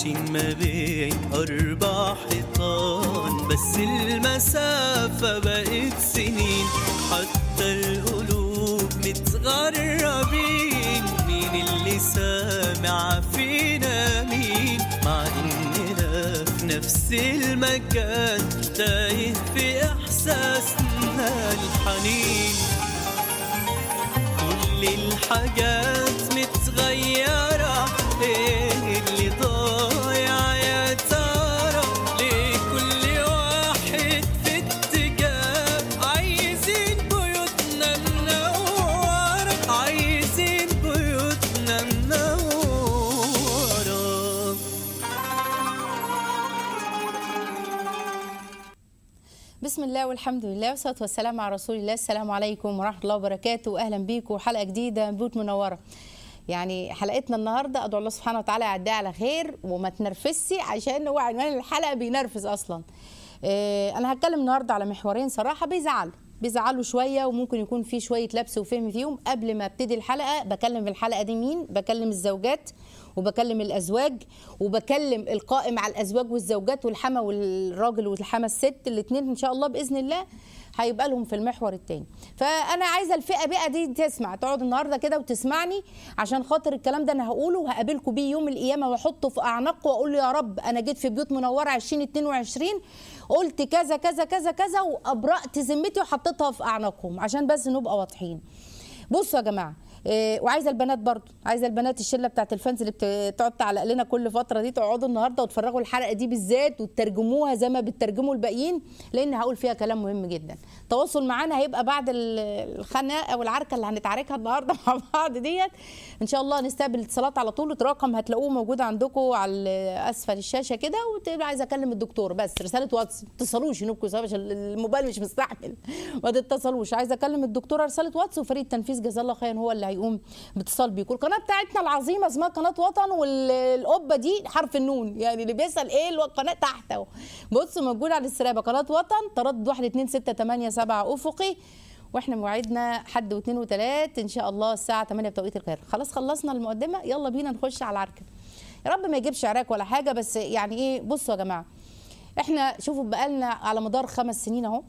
عايشين ما بين أربع حيطان بس المسافة بقت سنين حتى القلوب متغربين مين اللي سامع فينا مين مع إننا في نفس المكان تايه في إحساسنا الحنين كل الحاجات متغيرة ايه اللي ضايع يا ترى ليه كل واحد في اتجاه عايزين بيوتنا منورة عايزين بيوتنا منورة بسم الله والحمد لله والصلاه والسلام على رسول الله السلام عليكم ورحمه الله وبركاته اهلا بيكم حلقه جديده من بيوت منوره يعني حلقتنا النهارده ادعو الله سبحانه وتعالى يعديها على خير وما تنرفزش عشان هو عنوان الحلقه بينرفز اصلا إيه انا هتكلم النهارده على محورين صراحه بيزعلوا بيزعلوا شويه وممكن يكون في شويه لبس وفهم فيهم قبل ما ابتدي الحلقه بكلم في الحلقه دي مين بكلم الزوجات وبكلم الازواج وبكلم القائم على الازواج والزوجات والحما والراجل والحما الست الاثنين ان شاء الله باذن الله هيبقى لهم في المحور الثاني فانا عايزه الفئه بقى دي تسمع تقعد النهارده كده وتسمعني عشان خاطر الكلام ده انا هقوله وهقابلكم بيه يوم القيامه واحطه في اعناقكم واقول له يا رب انا جيت في بيوت منوره 2022 قلت كذا كذا كذا كذا وابرأت ذمتي وحطيتها في اعناقهم عشان بس نبقى واضحين بصوا يا جماعه إيه وعايزه البنات برضو عايزه البنات الشله بتاعت الفانز اللي بتقعد تعلق لنا كل فتره دي تقعدوا النهارده وتفرغوا الحلقه دي بالذات وتترجموها زي ما بتترجموا الباقيين لان هقول فيها كلام مهم جدا التواصل معانا هيبقى بعد ال- الخناقه والعركه اللي هنتعاركها النهارده مع بعض ديت ان شاء الله نستقبل الاتصالات على طول الرقم هتلاقوه موجود عندكم على اسفل الشاشه كده وتبقى عايزه اكلم الدكتور بس رساله واتس ما تتصلوش ينوبكم عشان الموبايل مش مستحمل ما تتصلوش عايزه اكلم الدكتوره رساله واتس وفريق التنفيذ جزاه الله خيرا هو اللي هيقوم باتصال بيكم القناه بتاعتنا العظيمه اسمها قناه وطن والقبه دي حرف النون يعني اللي بيسال ايه القناه تحت اهو بص موجود على السرابه قناه وطن تردد 1 2 6 8 7 افقي واحنا موعدنا حد واثنين وثلاث ان شاء الله الساعه 8 بتوقيت القاهره خلاص خلصنا المقدمه يلا بينا نخش على العركه يا رب ما يجيبش عراك ولا حاجه بس يعني ايه بصوا يا جماعه احنا شوفوا بقالنا على مدار خمس سنين اهو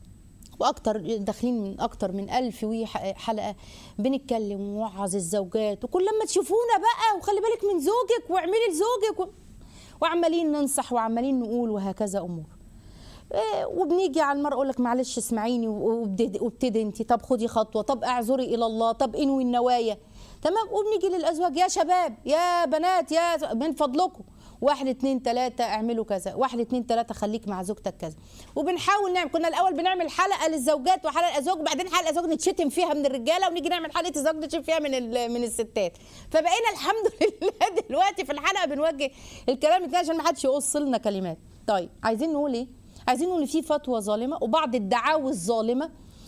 واكتر داخلين من اكتر من ألف وي حلقه بنتكلم ونوعظ الزوجات وكل لما تشوفونا بقى وخلي بالك من زوجك واعملي لزوجك و... وعمالين ننصح وعمالين نقول وهكذا امور إيه، وبنيجي على المرأة اقول لك معلش اسمعيني وابتدي وابتدي انت طب خدي خطوه طب اعذري الى الله طب انوي النوايا تمام وبنيجي للازواج يا شباب يا بنات يا من فضلكم واحد اتنين تلاتة اعملوا كذا واحد اتنين تلاتة خليك مع زوجتك كذا وبنحاول نعمل كنا الاول بنعمل حلقه للزوجات وحلقه للازواج وبعدين حلقه زوج نتشتم فيها من الرجاله ونيجي نعمل حلقه الزوج نتشتم فيها من ال- من الستات فبقينا الحمد لله دلوقتي في الحلقه بنوجه الكلام التاني عشان ما حدش يقص لنا كلمات طيب عايزين نقول ايه عايزين نقول إن في فتوى ظالمه وبعض الدعاوى الظالمه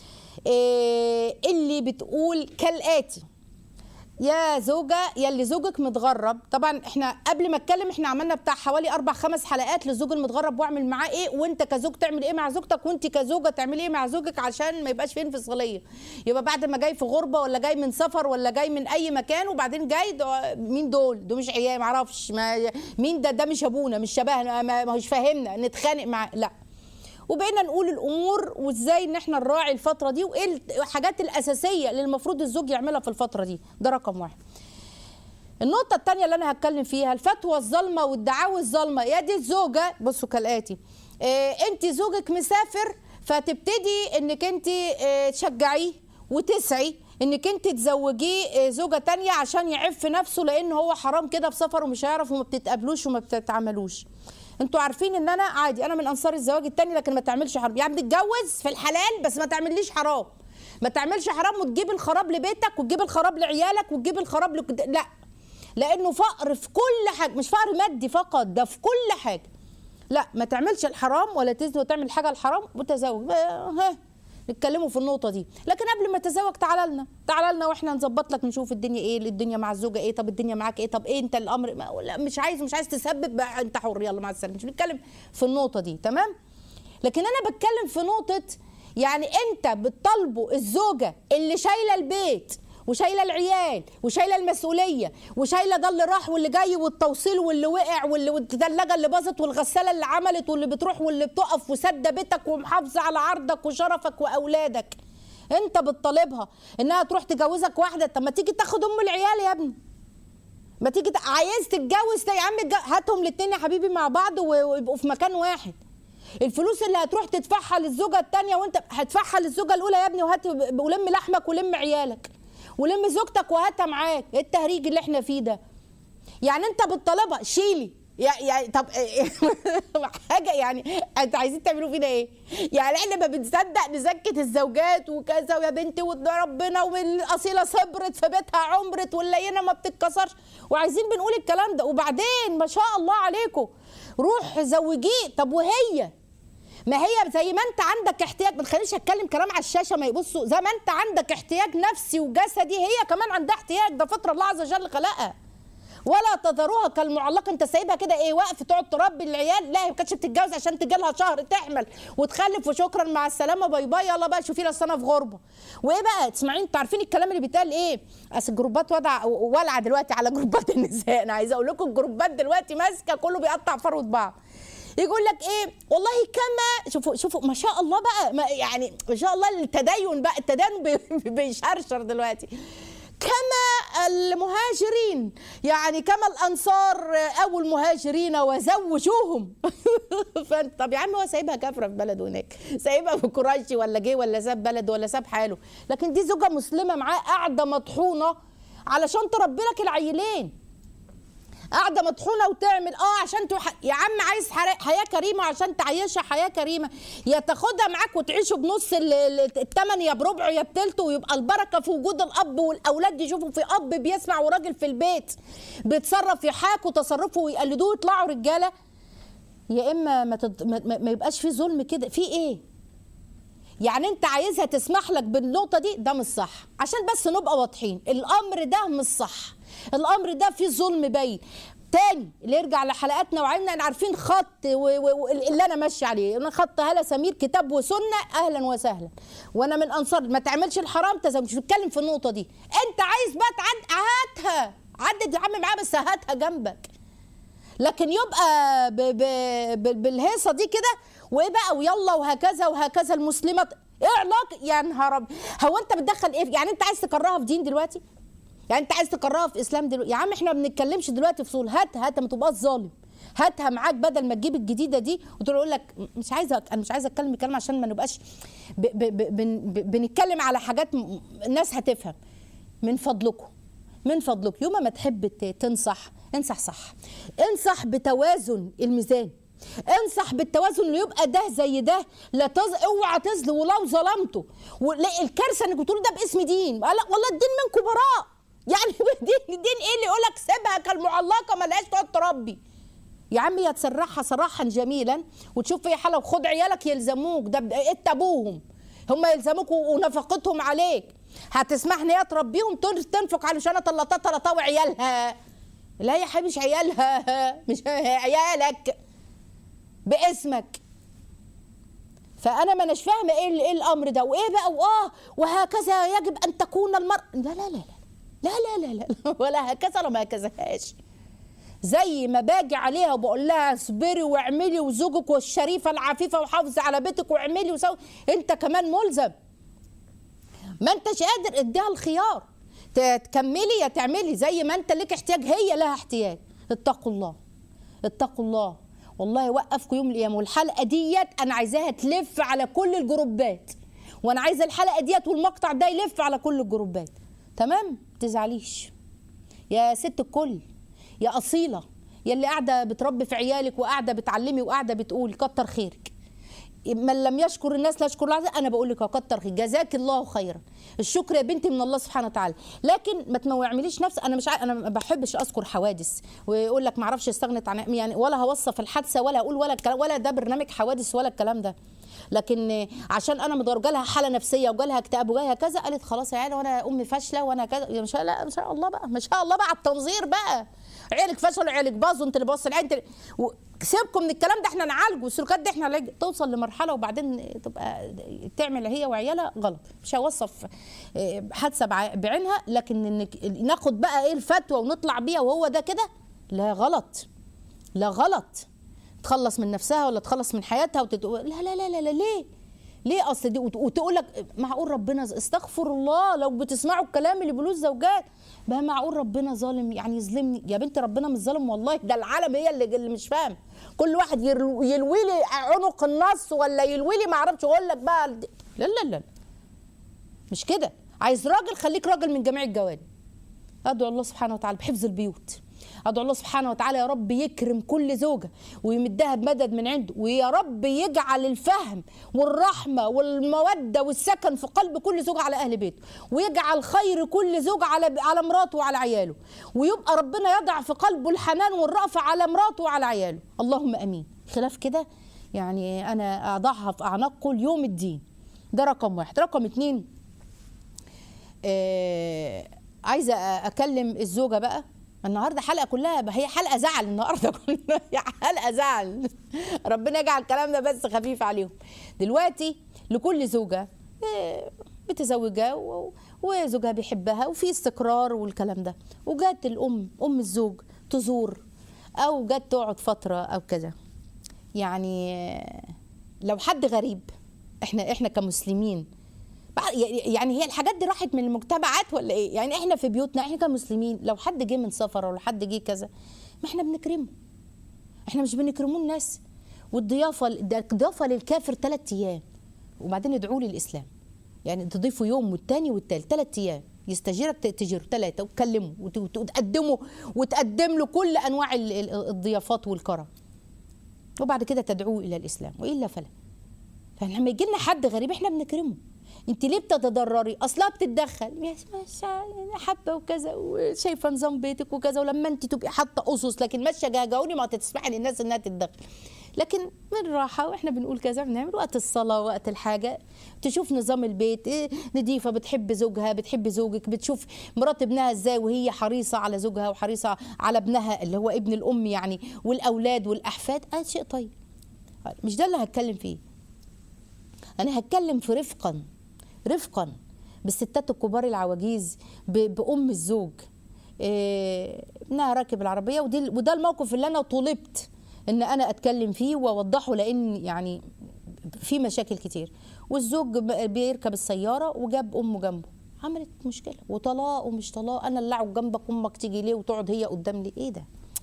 إيه اللي بتقول كالاتي يا زوجة يا اللي زوجك متغرب طبعا احنا قبل ما اتكلم احنا عملنا بتاع حوالي اربع خمس حلقات للزوج المتغرب واعمل معاه ايه وانت كزوج تعمل ايه مع زوجتك وانت كزوجة تعملي ايه مع زوجك عشان ما يبقاش في انفصالية يبقى بعد ما جاي في غربة ولا جاي من سفر ولا جاي من اي مكان وبعدين جاي ده مين دول دول مش عيال معرفش ما مين ده ده مش ابونا مش شبهنا ما ما هوش فاهمنا نتخانق معاه لا وبقينا نقول الامور وازاي ان احنا نراعي الفتره دي وايه الحاجات الاساسيه اللي المفروض الزوج يعملها في الفتره دي ده رقم واحد النقطة التانية اللي أنا هتكلم فيها الفتوى الظالمة والدعاوى الظالمة يا دي الزوجة بصوا كالآتي إيه أنت زوجك مسافر فتبتدي إنك أنت إيه تشجعيه وتسعي انك انت تزوجيه إيه، زوجه تانية عشان يعف نفسه لان هو حرام كده في سفر ومش هيعرف وما بتتقابلوش وما بتتعاملوش انتوا عارفين ان انا عادي انا من انصار الزواج التاني لكن ما تعملش حرام يعني تتجوز في الحلال بس ما تعمليش حرام ما تعملش حرام وتجيب الخراب لبيتك وتجيب الخراب لعيالك وتجيب الخراب لك... لا لانه فقر في كل حاجه مش فقر مادي فقط ده في كل حاجه لا ما تعملش الحرام ولا تزني وتعمل حاجه الحرام وتزوج ها نتكلموا في النقطة دي، لكن قبل ما تزوج تعالى لنا، تعالى لنا واحنا نظبط لك نشوف الدنيا ايه، الدنيا مع الزوجة ايه، طب الدنيا معاك ايه، طب ايه انت الامر ما لا مش عايز مش عايز تسبب بقى انت حر يلا مع السلامة، مش بنتكلم في النقطة دي، تمام؟ لكن انا بتكلم في نقطة يعني انت بتطالبه الزوجة اللي شايلة البيت وشايله العيال وشايله المسؤوليه وشايله ده اللي راح واللي جاي والتوصيل واللي وقع واللي والثلاجه اللي باظت والغساله اللي عملت واللي بتروح واللي بتقف وساده بيتك ومحافظه على عرضك وشرفك واولادك انت بتطالبها انها تروح تجوزك واحده طب ما تيجي تاخد ام العيال يا ابني ما تيجي ت- عايز تتجوز ده يا عم اتج- هاتهم الاتنين يا حبيبي مع بعض و- ويبقوا في مكان واحد الفلوس اللي هتروح تدفعها للزوجه الثانيه وانت هتدفعها للزوجه الاولى يا ابني وهات ولم لحمك ولم عيالك ولم زوجتك وهاتها معاك ايه التهريج اللي احنا فيه ده يعني انت بتطالبها شيلي يع- يعني طب حاجه يعني انتوا عايزين تعملوا فينا ايه؟ يعني احنا ما بنصدق نسكت الزوجات وكذا ويا بنتي وده ربنا والاصيله صبرت في بيتها عمرت واللينه ما بتتكسرش وعايزين بنقول الكلام ده وبعدين ما شاء الله عليكم روح زوجيه طب وهي ما هي زي ما انت عندك احتياج ما تخلينيش اتكلم كلام على الشاشه ما يبصوا زي ما انت عندك احتياج نفسي وجسدي هي كمان عندها احتياج ده فطره الله عز وجل خلقها ولا تذروها كالمعلقه انت سايبها كده ايه واقف تقعد تربي العيال لا هي ما كانتش بتتجوز عشان تجي لها شهر تحمل وتخلف وشكرا مع السلامه باي باي يلا بقى شوفي لها سنه في غربه وايه بقى تسمعين انتوا عارفين الكلام اللي بيتقال ايه اصل الجروبات وضع والعه دلوقتي على جروبات النساء انا عايزه اقول لكم الجروبات دلوقتي ماسكه كله بيقطع فروه بعض يقول لك ايه والله كما شوفوا شوفوا ما شاء الله بقى ما يعني ما شاء الله التدين بقى التدين بي- بيشرشر دلوقتي كما المهاجرين يعني كما الانصار او المهاجرين وزوجوهم فانت طب يا عم هو سايبها كافره في بلده هناك سايبها في قريشي ولا جه ولا ساب بلده ولا ساب حاله لكن دي زوجه مسلمه معاه قاعده مطحونه علشان تربي لك العيلين قاعده مطحونه وتعمل اه عشان تح... يا عم عايز حر- حياه كريمه عشان تعيشها حياه كريمه يا تاخدها معاك وتعيشوا بنص ال- ال- التمن يا بربعه يا بتلته ويبقى البركه في وجود الاب والاولاد يشوفوا في اب بيسمع وراجل في البيت بيتصرف يحاكوا تصرفه ويقلدوه ويطلعوا رجاله يا اما ما, تد... ما... ما- ما يبقاش في ظلم كده في ايه يعني انت عايزها تسمح لك بالنقطه دي ده مش صح عشان بس نبقى واضحين الامر ده مش صح الامر ده فيه ظلم باين تاني اللي يرجع لحلقاتنا وعينا احنا عارفين خط و- و- و- اللي انا ماشيه عليه انا خط هلا سمير كتاب وسنه اهلا وسهلا وانا من انصار ما تعملش الحرام تزوج مش بتكلم في النقطه دي انت عايز بقى تعد هاتها عدد يا عم معاه بس هاتها جنبك لكن يبقى ب ب ب بالهيصه دي كده وايه بقى ويلا وهكذا وهكذا المسلمات ايه علاقه يا نهار أبيض. هو انت بتدخل ايه يعني انت عايز تكرهها في دين دلوقتي يعني انت عايز تكرهها في اسلام دلوقتي يا عم احنا ما بنتكلمش دلوقتي في صول هات هات ما تبقاش ظالم هاتها معاك بدل ما تجيب الجديده دي وتقول اقول لك مش عايزه انا مش عايزه اتكلم الكلام عشان ما نبقاش ب ب ب بن ب بنتكلم على حاجات م- الناس هتفهم من فضلكم من فضلك يوم ما تحب ت- تنصح انصح صح انصح بتوازن الميزان انصح بالتوازن اللي يبقى ده زي ده لا تز... اوعى تظلم ولو ظلمته ولا الكارثه انك بتقول ده باسم دين لا والله الدين منكم براء يعني دين دين ايه اللي يقول لك سيبها كالمعلقه ملهاش تقعد تربي يا عم يا تسرحها سراحا جميلا وتشوف في حاله وخد عيالك يلزموك ده ب- انت ابوهم هم يلزموك و- ونفقتهم عليك هتسمح ان هي تربيهم تن- تنفق علشان طلطات طلطاوي عيالها لا يا حبيبي مش عيالها مش عيالك باسمك فانا ما اناش فاهمه ايه ال- ايه الامر ده وايه بقى واه وهكذا يجب ان تكون المراه لا لا لا لا لا لا لا, لا ولا هكذا ولا ما هكذاهاش زي ما باجي عليها وبقول لها اصبري واعملي وزوجك والشريفه العفيفه وحافظي على بيتك واعملي وسوي انت كمان ملزم ما انتش قادر اديها الخيار ت- تكملي يا تعملي زي ما انت لك احتياج هي لها احتياج اتقوا الله اتقوا الله والله وقفكم يوم القيامه والحلقه ديت انا عايزاها تلف على كل الجروبات وانا عايزه الحلقه ديت والمقطع ده يلف على كل الجروبات تمام تزعليش يا ست الكل يا اصيله يا اللي قاعده بتربي في عيالك وقاعده بتعلمي وقاعده بتقول كتر خيرك من لم يشكر الناس لا يشكر الله انا بقول لك كتر خير جزاك الله خيرا الشكر يا بنتي من الله سبحانه وتعالى لكن ما تموعمليش نفس انا مش عا... انا ما بحبش اذكر حوادث ويقول لك ما اعرفش استغنت عن يعني ولا هوصف الحادثه ولا اقول ولا الكلام ولا ده برنامج حوادث ولا الكلام ده لكن عشان انا مدور جالها حاله نفسيه وجالها اكتئاب وجالها كذا قالت خلاص يا عيال وانا امي فاشله وانا كذا يا ما شاء لا ما شاء الله بقى ما شاء الله بقى على التنظير بقى عيالك فشلوا عيالك باظوا انت اللي بوظت العيال انت اللي- و- سيبكم من الكلام ده احنا نعالجه والسلوكات دي احنا نعالجها توصل لمرحله وبعدين تبقى تعمل هي وعيالها غلط مش هوصف اه، حادثه بع- بعينها لكن انك ناخد بقى ايه الفتوى ونطلع بيها وهو ده كده لا غلط لا غلط تخلص من نفسها ولا تخلص من حياتها وتتقول لا لا لا لا, لا ليه ليه اصل دي وت- وتقول لك معقول ربنا ز- استغفر الله لو بتسمعوا الكلام اللي بيقولوه الزوجات بقى معقول ربنا ظالم يعني يظلمني يا بنتي ربنا مش ظالم والله ده العالم هي اللي, اللي مش فاهم كل واحد يرو- يلوي لي عنق النص ولا يلوي لي ما اعرفش اقول لك بقى ال- لا لا لا مش كده عايز راجل خليك راجل من جميع الجوانب ادعو الله سبحانه وتعالى بحفظ البيوت ادعو الله سبحانه وتعالى يا رب يكرم كل زوجه ويمدها بمدد من عنده ويا رب يجعل الفهم والرحمه والموده والسكن في قلب كل زوج على اهل بيته ويجعل خير كل زوج على على مراته وعلى عياله ويبقى ربنا يضع في قلبه الحنان والرأفه على مراته وعلى عياله اللهم امين خلاف كده يعني انا اضعها في اعناقكم يوم الدين ده رقم واحد رقم اتنين آه، عايزه اكلم الزوجه بقى النهارده حلقه كلها هي حلقه زعل النهارده كلها هي حلقه زعل ربنا يجعل الكلام ده بس خفيف عليهم دلوقتي لكل زوجه آه، متزوجه و- وزوجها بيحبها وفي استقرار والكلام ده وجات الام ام الزوج تزور او جت تقعد فتره او كذا يعني آه، لو حد غريب احنا احنا كمسلمين بع- يعني هي الحاجات دي راحت من المجتمعات ولا ايه يعني احنا في بيوتنا احنا كمسلمين لو حد جه من سفر ولا حد جه كذا ما احنا بنكرمه احنا مش بنكرمه الناس والضيافه ده الضيافه للكافر ثلاث ايام وبعدين ادعوا لي الاسلام يعني تضيفوا يوم والتاني والتالت ثلاث ايام يستجيرك تجر ثلاثه وتكلمه وت- وت- وتقدمه وتقدم له كل انواع ال- ال- الضيافات والكرم وبعد كده تدعوه الى الاسلام والا فلا فلما يجي لنا حد غريب احنا بنكرمه انت ليه بتتضرري اصلها بتتدخل يا ماشية حبه وكذا وشايفه نظام بيتك وكذا ولما انت تبقي حاطه اسس لكن ماشيه جهجوني ما تسمحي للناس انها تتدخل لكن من راحه واحنا بنقول كذا بنعمل وقت الصلاه وقت الحاجه تشوف نظام البيت إيه نضيفه بتحب زوجها بتحب زوجك بتشوف مرات ابنها ازاي وهي حريصه على زوجها وحريصه على ابنها اللي هو ابن الام يعني والاولاد والاحفاد آه شيء طيب مش ده اللي هتكلم فيه انا هتكلم في رفقا رفقا بالستات الكبار العواجيز ب- بام الزوج إيه، ابنها راكب العربيه ودي وده الموقف اللي انا طلبت ان انا اتكلم فيه واوضحه لان يعني في مشاكل كتير والزوج ب- بيركب السياره وجاب امه جنبه عملت مشكله وطلاق ومش طلاق انا اللي اقعد جنبك امك تيجي ليه وتقعد هي قدام لي ايه ده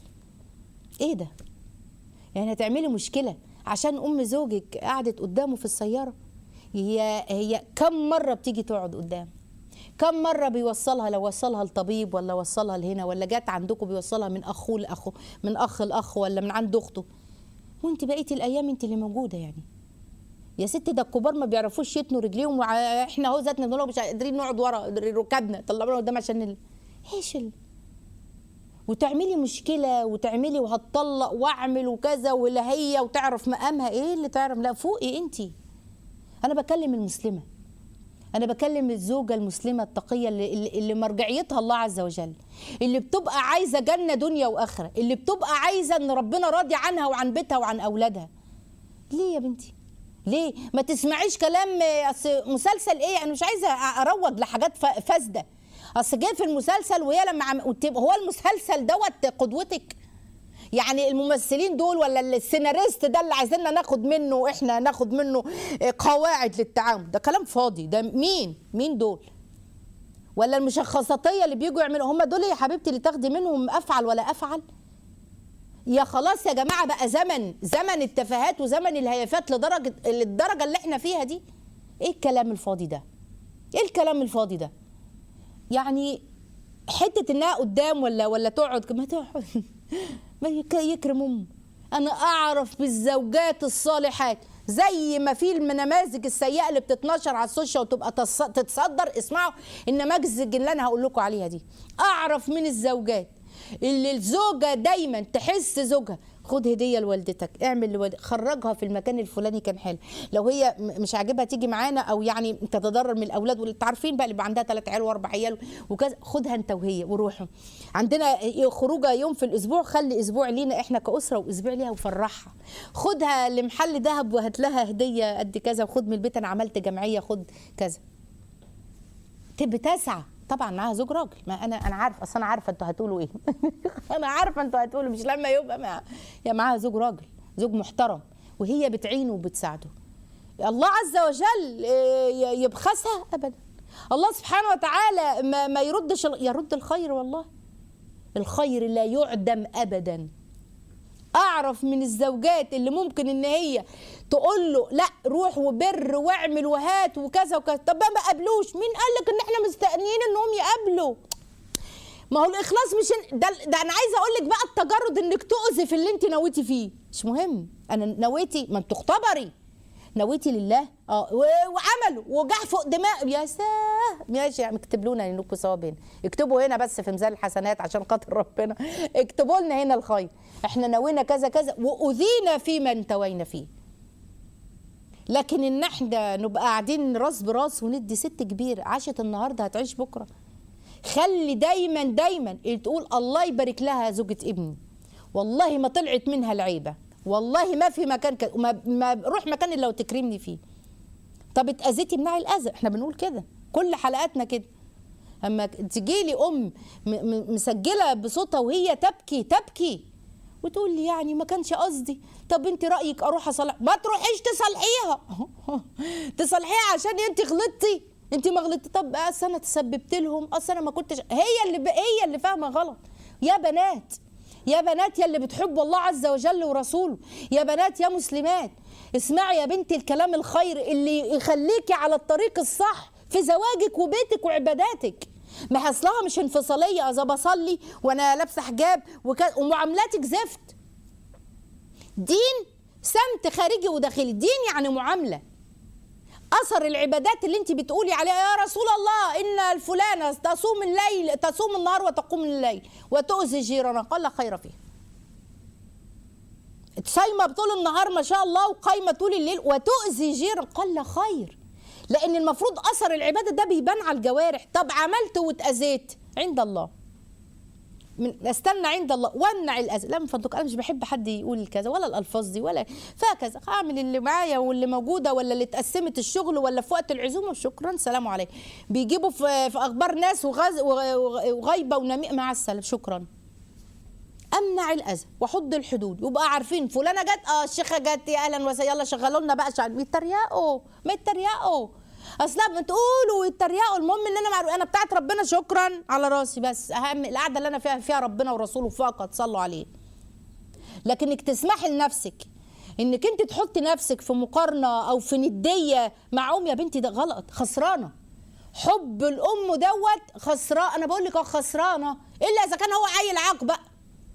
ايه ده يعني هتعملي مشكله عشان ام زوجك قعدت قدامه في السياره هي هي كم مره بتيجي تقعد قدام كم مره بيوصلها لو وصلها لطبيب ولا وصلها لهنا ولا جت عندكم بيوصلها من اخوه لاخو من اخ لاخ ولا من عند اخته وانت بقيتي الايام انت اللي موجوده يعني يا ست ده الكبار ما بيعرفوش يتنوا رجليهم وع- احنا اهو ذاتنا بنقول مش قادرين نقعد ورا ركبنا طلعونا قدام عشان ال... ايش ال... وتعملي مشكله وتعملي وهتطلق واعمل وكذا ولا هي وتعرف مقامها ايه اللي تعرف لا فوقي انت انا بكلم المسلمه انا بكلم الزوجه المسلمه التقيه اللي, اللي- اللي مرجعيتها الله عز وجل اللي بتبقى عايزه جنه دنيا واخره اللي بتبقى عايزه ان ربنا راضي عنها وعن بيتها وعن اولادها ليه يا بنتي ليه ما تسمعيش كلام آه، اصل مسلسل ايه انا مش عايزه أ- اروج لحاجات ف- فاسده اصل جه في المسلسل وهي لما عم... وتبقى- هو المسلسل دوت قدوتك يعني الممثلين دول ولا السيناريست ده اللي عايزيننا ناخد منه احنا ناخد منه آه، قواعد للتعامل ده كلام فاضي ده مين مين دول ولا المشخصاتيه اللي بيجوا يعملوا هم دول يا حبيبتي اللي تاخدي منهم افعل ولا افعل يا خلاص يا جماعه بقى زمن زمن التفاهات وزمن الهيافات لدرجه للدرجه اللي احنا فيها دي ايه الكلام الفاضي ده ايه الكلام الفاضي ده يعني حته انها قدام ولا ولا تقعد ما تقعد ما يك- يكرم امه انا اعرف بالزوجات الصالحات زي ما في النماذج السيئه اللي بتتنشر على السوشيال وتبقى تص- تتصدر اسمعوا النماذج اللي انا هقول لكم عليها دي اعرف من الزوجات اللي الزوجه دايما تحس زوجها خد هديه لوالدتك اعمل لوالد... خرجها في المكان الفلاني كان حلو لو هي م- مش عاجبها تيجي معانا او يعني تتضرر من الاولاد واللي عارفين بقى اللي بيبقى عندها ثلاث عيال واربع عيال وكذا خدها انت وهي وروحوا عندنا خروجه يوم في الاسبوع خلي اسبوع لينا احنا كاسره واسبوع ليها وفرحها خدها لمحل ذهب وهات لها هديه قد كذا وخد من البيت انا عملت جمعيه خد كذا تبقى تسعى طبعا معاها زوج راجل ما انا انا عارفه اصل انا عارفه انتوا هتقولوا ايه انا عارفه انتوا هتقولوا مش لما يبقى مع يا معاها زوج راجل زوج محترم وهي بتعينه وبتساعده الله عز وجل إيه، يبخسها ابدا الله سبحانه وتعالى ما, ما يردش ال- يرد الخير والله الخير لا يعدم ابدا اعرف من الزوجات اللي ممكن ان هي تقول له لا روح وبر واعمل وهات وكذا وكذا طب ما قابلوش مين قال لك ان احنا مستنيين انهم يقابلوا ما هو الاخلاص مش إن- ده, ده انا عايزه اقول لك بقى التجرد انك تؤذي في اللي انت نويتي فيه مش مهم انا نويتي ما انت تختبري نويتي لله اه و- وعملوا وجع فوق دماغ يا ساه ماشي يعني اكتب لنا انكم ثواب هنا اكتبوا هنا بس في ميزان الحسنات عشان خاطر ربنا اكتبوا لنا هنا الخير احنا نوينا كذا كذا واذينا فيما انتوينا فيه لكن ان احنا نبقى قاعدين راس براس وندي ست كبير عاشت النهارده هتعيش بكره خلي دايما دايما تقول الله يبارك لها زوجة ابني والله ما طلعت منها العيبة والله ما في مكان كده ما, ما روح مكان الا وتكرمني فيه طب اتأذيتي منعي الأذى احنا بنقول كده كل حلقاتنا كده اما تجي لي ام م- م- مسجله بصوتها وهي تبكي تبكي وتقول لي يعني ما كانش قصدي طب انت رايك اروح اصلح ما تروحيش تصلحيها تصلحيها عشان انت غلطتي انت ما غلطتي طب اصل انا تسببت لهم اصل انا ما كنتش هي اللي ب... هي اللي فاهمه غلط يا بنات يا بنات يا اللي بتحبوا الله عز وجل ورسوله يا بنات يا مسلمات اسمعي يا بنتي الكلام الخير اللي يخليكي على الطريق الصح في زواجك وبيتك وعباداتك ما هي اصلها مش انفصاليه اذا بصلي وانا لابسه حجاب وك... ومعاملاتك زفت دين سمت خارجي وداخلي دين يعني معامله اثر العبادات اللي انت بتقولي عليها يا رسول الله ان الفلانه تصوم الليل تصوم النهار وتقوم الليل وتؤذي جيرانها قال لا خير فيها صايمه طول النهار ما شاء الله وقايمه طول الليل وتؤذي جيران قال لا خير لان المفروض اثر العباده ده بيبان على الجوارح طب عملت واتاذيت عند الله من استنى عند الله وامنع الاذى لا من فضلك انا مش بحب حد يقول كذا ولا الالفاظ دي ولا فكذا اعمل اللي معايا واللي موجوده ولا اللي اتقسمت الشغل ولا في وقت العزومه شكرا سلام عليكم بيجيبوا في, في اخبار ناس وغز وغ- وغيبه ونميء مع السلامه شكرا امنع الاذى واحط الحدود يبقى عارفين فلانه جت اه الشيخه جت يا اهلا وسهلا يلا شغلوا لنا بقى شعب بيتريقوا ما يتريقوا اصلا بتقولوا ويتريقوا المهم ان انا مع... انا بتاعت ربنا شكرا على راسي بس اهم القعده اللي انا فيها فيها ربنا ورسوله فقط صلوا عليه لكنك تسمحي لنفسك انك انت تحطي نفسك في مقارنه او في نديه مع ام يا بنتي ده غلط خسرانه حب الام دوت خسران انا بقول لك اه خسرانه الا اذا كان هو عيل عاق بقى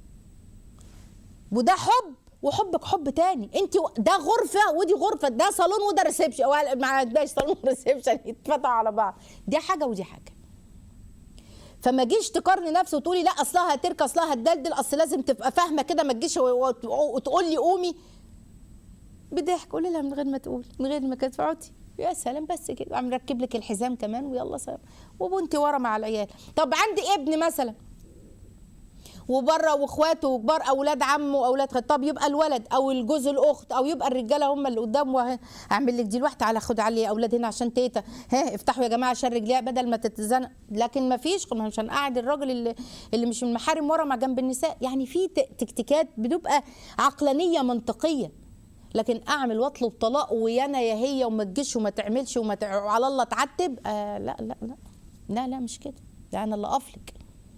وده حب وحبك حب تاني انت و- ده غرفه ودي غرفه ده صالون وده ريسبشن ما عندناش صالون وريسبشن يتفتحوا على بعض دي حاجه ودي حاجه فما جيش تقارني نفسي وتقولي لا اصلها هتركي اصلها هتدلدل اصل لازم تبقى فاهمه كده ما تجيش و- و- وتقول لي قومي بضحك قولي لها من غير ما تقول من غير ما كانت تقعدي يا سلام بس كده عم ركب لك الحزام كمان ويلا سلام وبنتي ورا مع العيال طب عندي ابن مثلا وبره واخواته وكبار اولاد عمه واولاد خ- طب يبقى الولد او الجوز الاخت او يبقى الرجاله هم اللي قدام وه- اعمل لك دي لوحدي تعالى خد علي اولاد هنا عشان تيتا ها افتحوا يا جماعه عشان رجليها بدل ما تتزنق لكن ما فيش قلنا مش هنقعد الراجل اللي اللي مش من المحارم ورا مع جنب النساء يعني في ت- تكتيكات بتبقى عقلانيه منطقيه لكن اعمل واطلب طلاق ويانا يا هي وما تجيش وما تعملش وما تع... وعلى الله تعتب آه لا لا لا لا لا مش كده ده انا اللي افلك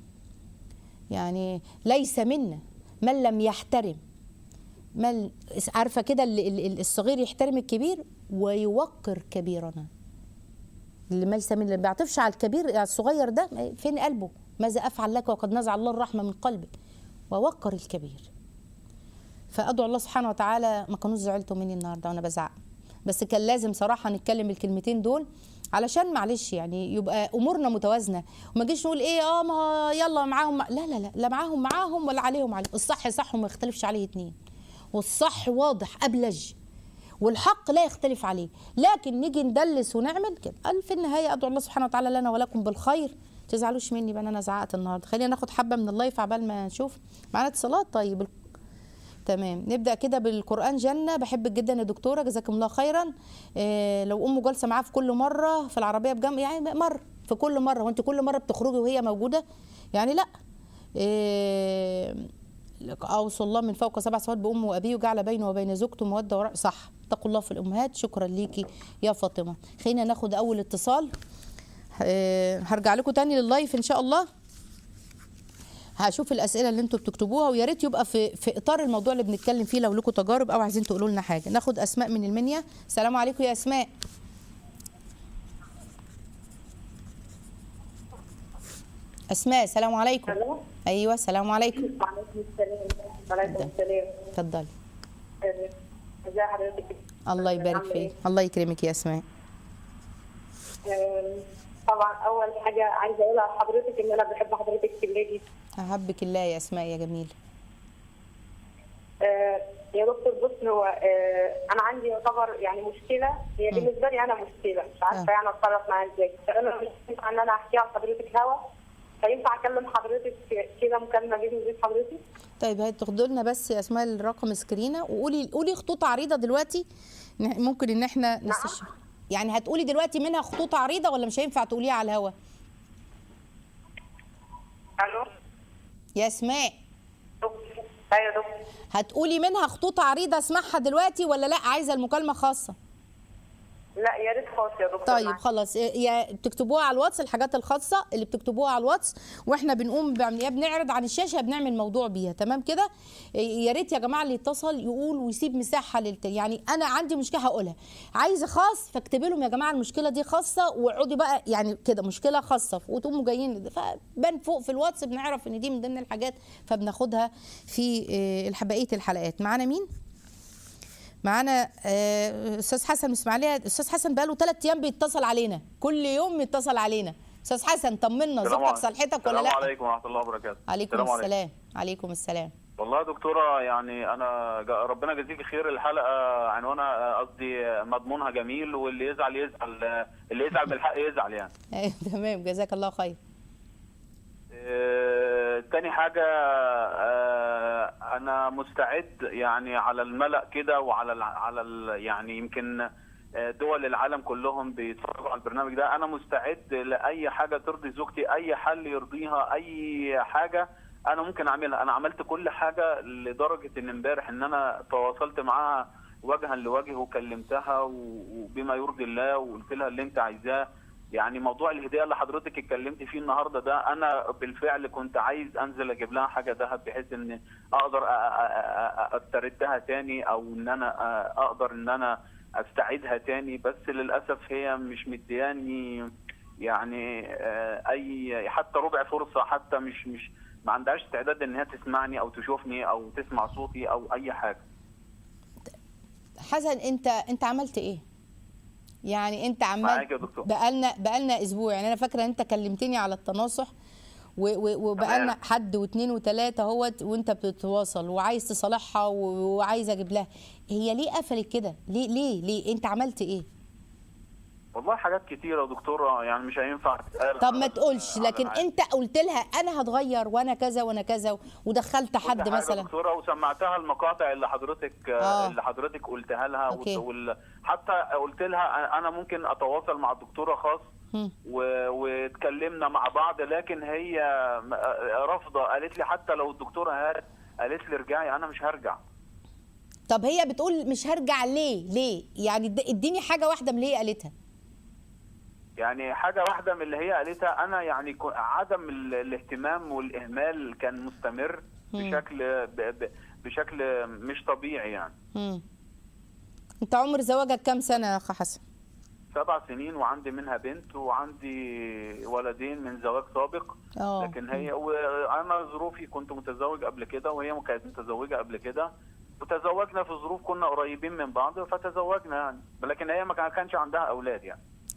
يعني ليس منا من لم يحترم من عارفه كده ال- ال- ال- الصغير يحترم الكبير ويوقر كبيرنا اللي ليس من اللي ما بيعطفش على الكبير على الصغير ده فين قلبه ماذا افعل لك وقد نزع الله الرحمه من قلبك ووقر الكبير فادعو الله سبحانه وتعالى ما كانوش زعلتوا مني النهارده وانا بزعق بس كان لازم صراحه نتكلم الكلمتين دول علشان معلش يعني يبقى امورنا متوازنه وما نجيش نقول ايه اه ما يلا معاهم مع... لا لا لا لا معاهم معاهم ولا عليهم عليهم الصح صح وما يختلفش عليه اتنين والصح واضح ابلج والحق لا يختلف عليه لكن نيجي ندلس ونعمل كده قال في النهايه ادعو الله سبحانه وتعالى لنا ولكم بالخير تزعلوش مني بقى انا زعقت النهارده خلينا ناخد حبه من اللايف عبال ما نشوف معانا اتصالات طيب تمام نبدا كده بالقران جنه بحبك جدا يا دكتوره جزاكم الله خيرا إيه لو امه جالسه معاه في كل مره في العربيه بجنب يعني مره في كل مره وانت كل مره بتخرجي وهي موجوده يعني لا إيه اوصى الله من فوق سبع سماوات بامه وابيه وجعل بينه وبين زوجته موده ورع صح اتقوا الله في الامهات شكرا ليكي يا فاطمه خلينا ناخد اول اتصال إيه هرجع لكم تاني لللايف ان شاء الله هشوف الاسئله اللي انتوا بتكتبوها ويا ريت يبقى في في اطار الموضوع اللي بنتكلم فيه لو لكم تجارب او عايزين تقولوا لنا حاجه ناخد اسماء من المنيا السلام عليكم يا اسماء اسماء السلام عليكم الو ايوه السلام عليكم وعليكم السلام وعليكم السلام اتفضلي آه، ازي حضرتك الله يبارك عاملة إيه؟ فيك الله يكرمك يا اسماء آه، طبعا اول حاجه عايزه اقولها لحضرتك ان انا بحب حضرتك في النادي احبك الله يا اسماء يا جميل آه، يا دكتور بص هو آه، انا عندي يعتبر يعني مشكله هي بالنسبه لي انا مشكله مش عارفه يعني اتصرف معاها ازاي فانا مش ينفع ان انا احكيها لحضرتك هوا فينفع اكلم حضرتك كده مكالمه بيني وبين حضرتك طيب هات تاخدوا لنا بس يا اسماء الرقم سكرينه وقولي قولي خطوط عريضه دلوقتي نح- ممكن ان احنا نستشير يعني هتقولي دلوقتي منها خطوط عريضه ولا مش هينفع تقوليها على الهوا الو يا اسماء دكتور ايوه يا دكتور هتقولي منها خطوط عريضه اسمعها دلوقتي ولا لا عايزه المكالمه خاصه لا يا ريت خالص يا دكتور طيب معاك. خلاص يا بتكتبوها على الواتس الحاجات الخاصه اللي بتكتبوها على الواتس واحنا بنقوم بعمل- يا بنعرض عن الشاشه يا بنعمل موضوع بيها تمام كده يا ريت يا جماعه اللي يتصل يقول ويسيب مساحه للت... يعني انا عندي مشكله هقولها عايزه خاص فاكتبي لهم يا جماعه المشكله دي خاصه واقعدي بقى يعني كده مشكله خاصه وتقوموا جايين فبان فوق في الواتس بنعرف ان دي من ضمن الحاجات فبناخدها في آه، بقيه الحلقات معانا مين معانا آه، استاذ حسن من اسماعيليه استاذ حسن بقاله ثلاث ايام بيتصل علينا كل يوم بيتصل علينا استاذ حسن طمنا السلام زوجتك عليكم. صلحتك ولا السلام لا عليكم ورحمه الله وبركاته عليكم السلام عليكم. السلام عليكم السلام والله يا دكتوره يعني انا جا- ربنا يجزيك خير الحلقه عنوانها قصدي مضمونها جميل واللي يزعل يزعل اللي يزعل من الحق يزعل يعني أيوة، تمام جزاك الله خير آه، تاني حاجة آه، أنا مستعد يعني على الملأ كده وعلى ال على ال يعني يمكن آه، دول العالم كلهم بيتفرجوا على البرنامج ده أنا مستعد لأي حاجة ترضي زوجتي أي حل يرضيها أي حاجة أنا ممكن أعملها أنا عملت كل حاجة لدرجة إن امبارح إن أنا تواصلت معاها وجها لوجه وكلمتها و- وبما يرضي الله وقلت لها اللي أنت عايزاه يعني موضوع الهديه اللي حضرتك اتكلمتي فيه النهارده ده انا بالفعل كنت عايز انزل اجيب لها حاجه ذهب بحيث ان اقدر أ- أ- أ- استردها تاني او ان انا أ- اقدر ان انا استعيدها تاني بس للاسف هي مش مدياني يعني آه، اي حتى ربع فرصه حتى مش مش ما عندهاش استعداد ان هي تسمعني او تشوفني او تسمع صوتي او اي حاجه حسن انت انت عملت ايه يعني انت عمال معاك يا دكتور. بقالنا بقالنا اسبوع يعني انا فاكره انت كلمتني على التناصح و- و- وبقالنا تمام. حد واثنين وثلاثه اهوت وانت بتتواصل وعايز تصالحها و- وعايز اجيب لها هي ليه قفلت كده ليه ليه ليه انت عملت ايه والله حاجات كتيره يا دكتوره يعني مش هينفع تتقال طب ما على- تقولش على لكن العادي. انت قلت لها انا هتغير وانا كذا وانا كذا ودخلت كل حد حاجة مثلا دكتوره وسمعتها المقاطع اللي حضرتك آه. اللي حضرتك قلتها لها أوكي. وال... حتى قلت لها انا ممكن اتواصل مع الدكتوره خاص هم. و... واتكلمنا مع بعض لكن هي م- رافضه قالت لي حتى لو الدكتوره هات قالت لي ارجعي انا مش هرجع طب هي بتقول مش هرجع ليه ليه يعني اد- اديني حاجه واحده من اللي هي قالتها يعني حاجه واحده من اللي هي قالتها انا يعني كو- عدم ال... الاهتمام والاهمال كان مستمر مم. بشكل ب... ب... بشكل مش طبيعي يعني مم. انت عمر زواجك كام سنه يا اخ حسن سبع سنين وعندي منها بنت وعندي ولدين من زواج سابق اه لكن هي وانا ظروفي كنت متزوج قبل كده وهي كانت متزوجه قبل كده وتزوجنا في ظروف كنا قريبين من بعض فتزوجنا يعني لكن هي ما كان- كانش عندها اولاد يعني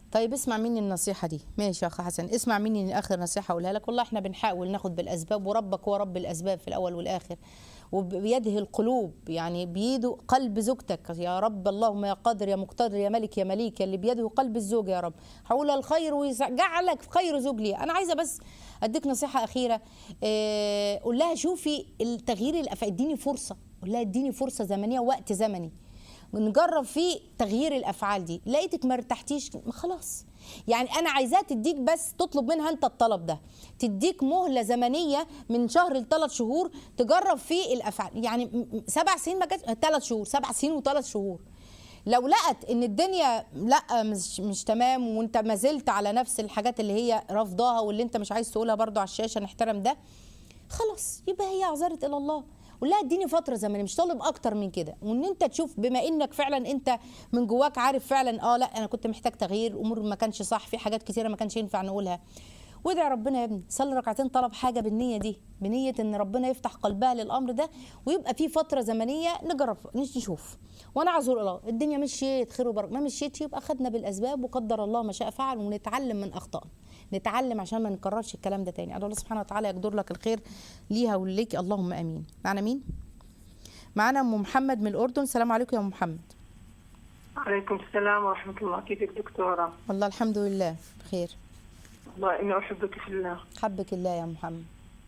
طيب اسمع مني النصيحة دي ماشي يا أخ حسن اسمع مني آخر نصيحة أقولها لك والله احنا بنحاول ناخد بالأسباب وربك هو رب الأسباب في الأول والآخر وبيده القلوب يعني بيده قلب زوجتك يا رب اللهم يا قادر يا مقتدر يا ملك يا مليك يا اللي بيده قلب الزوج يا رب حول الخير ويجعلك خير زوج لي أنا عايزة بس أديك نصيحة أخيرة آه، قول لها شوفي التغيير الأفعال اديني فرصة قول لها اديني فرصة زمنية وقت زمني ونجرب فيه تغيير الافعال دي لقيتك ما ارتحتيش خلاص يعني انا عايزاها تديك بس تطلب منها انت الطلب ده تديك مهله زمنيه من شهر لثلاث شهور تجرب فيه الافعال يعني م- م- سبع سنين ما كانتش ثلاث شهور سبع سنين وثلاث شهور لو لقت ان الدنيا لا مش مش تمام وانت ما زلت على نفس الحاجات اللي هي رافضاها واللي انت مش عايز تقولها برضو على الشاشه نحترم ده خلاص يبقى هي اعذرت الى الله قول لها اديني فتره زمنيه مش طالب اكتر من كده وان انت تشوف بما انك فعلا انت من جواك عارف فعلا اه لا انا كنت محتاج تغيير امور ما كانش صح في حاجات كتيره ما كانش ينفع نقولها وادعي ربنا يا ابني صلي ركعتين طلب حاجه بالنيه دي بنيه ان ربنا يفتح قلبها للامر ده ويبقى في فتره زمنيه نجرب نشوف وانا اعذر الله الدنيا مشيت خير وبركه ما مشيتش يبقى خدنا بالاسباب وقدر الله ما شاء فعل ونتعلم من اخطائنا نتعلم عشان ما نكررش الكلام ده تاني ادعو الله سبحانه وتعالى يقدر لك الخير ليها وليك اللهم امين معنا مين معنا ام محمد من الاردن السلام عليكم يا ام محمد عليكم السلام ورحمة الله كيفك دكتورة؟ والله الحمد لله بخير والله إني أحبك في الله حبك الله يا محمد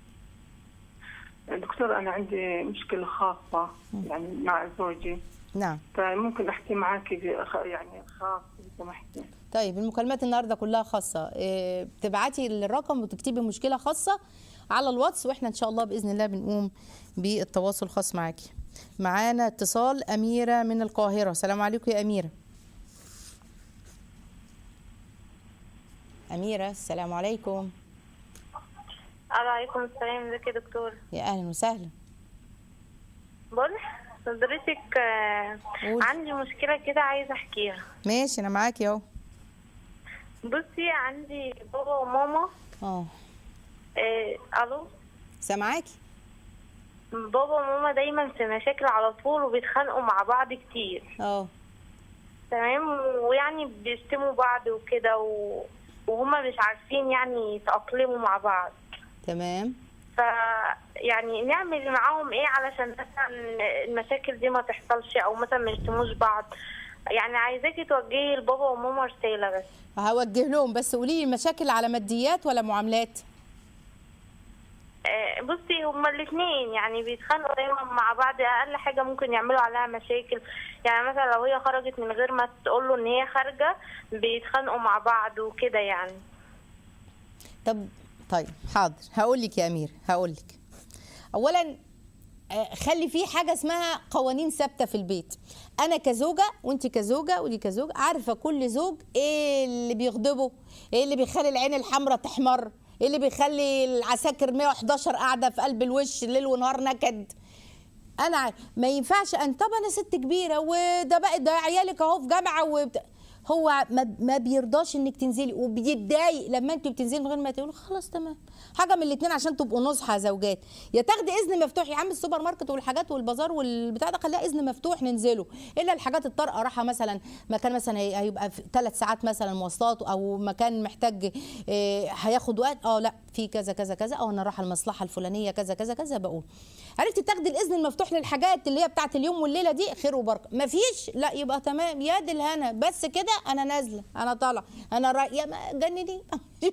دكتورة أنا عندي مشكلة خاصة يعني مع زوجي نعم فممكن أحكي معك بأخ- يعني خاص إذا سمحتي طيب المكالمات النهارده كلها خاصه إيه، بتبعتي الرقم وتكتبي مشكله خاصه على الواتس واحنا ان شاء الله باذن الله بنقوم بالتواصل خاص معاكي معانا اتصال اميره من القاهره السلام عليكم يا اميره اميره السلام عليكم عليكم السلام ازيك يا دكتور يا اهلا وسهلا بقول حضرتك آه، قولي. عندي مشكلة كده عايزة احكيها ماشي انا معاكي اهو بصي عندي بابا وماما اه آه، الو سامعاكي بابا وماما دايما في مشاكل على طول وبيتخانقوا مع بعض كتير اه تمام ويعني بيشتموا بعض وكده و... وهما مش عارفين يعني يتأقلموا مع بعض تمام ف يعني نعمل معاهم ايه علشان مثلا المشاكل دي ما تحصلش او مثلا ما يشتموش بعض يعني عايزاكي توجهي لبابا وماما رسالة بس هوجه لهم بس قولي لي المشاكل على ماديات ولا معاملات آه، بصي هما الاثنين يعني بيتخانقوا دايما مع بعض اقل حاجه ممكن يعملوا عليها مشاكل يعني مثلا لو هي خرجت من غير ما تقول له ان هي خارجه بيتخانقوا مع بعض وكده يعني طب طيب حاضر هقول لك يا امير هقول لك اولا آه، خلي في حاجه اسمها قوانين ثابته في البيت انا كزوجه وانت كزوجه ودي كزوجه عارفه كل زوج ايه اللي بيغضبه ايه اللي بيخلي العين الحمراء تحمر ايه اللي بيخلي العساكر 111 قاعده في قلب الوش ليل ونهار نكد انا ع- ما ينفعش ان طب انا ست كبيره وده بقى ده عيالك اهو في جامعه وبت... هو ما, ما بيرضاش انك تنزلي وبيتضايق لما انت بتنزلي من غير ما تقولي خلاص تمام حاجه من الاثنين عشان تبقوا نصحى زوجات يا تاخدي اذن مفتوح يا عم السوبر ماركت والحاجات والبازار والبتاع ده خليها اذن مفتوح ننزله الا الحاجات الطارئه راحه مثلا مكان مثلا هي- هيبقى في ثلاث ساعات مثلا مواصلات او مكان محتاج آه، هياخد وقت اه لا في كذا كذا كذا اه انا رايحه المصلحه الفلانيه كذا كذا كذا بقول عرفتي تاخدي الاذن المفتوح للحاجات اللي هي بتاعت اليوم والليله دي خير وبركه مفيش لا يبقى تمام يا دي الهنا بس كده انا نازله انا طالعه انا را... يا ما جنني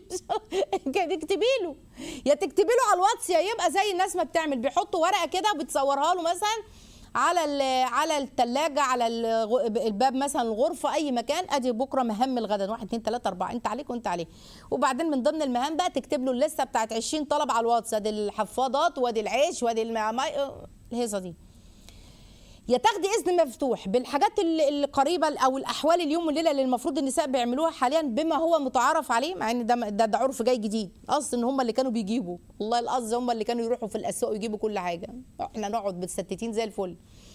اكتبي له يا تكتبي له على الواتس يا يبقى زي الناس ما بتعمل بيحطوا ورقه كده وبتصورها له مثلا على ال- على الثلاجه على الغ- الباب مثلا الغرفه اي مكان ادي بكره مهام الغدا واحد اثنين ثلاثه اربعه انت عليك وانت عليك وبعدين من ضمن المهام بقى تكتب له اللسته بتاعت 20 طلب على الواتس ادي الحفاضات وادي العيش وادي الماء الهيصه دي يا تاخدي اذن مفتوح بالحاجات ال- القريبه او الاحوال اليوم والليله اللي المفروض النساء بيعملوها حاليا بما هو متعارف عليه مع ان ده ده, ده عرف جاي جديد اصل ان هم اللي كانوا بيجيبوا والله القصد هم اللي كانوا يروحوا في الاسواق ويجيبوا كل حاجه احنا نقعد متستتين زي الفل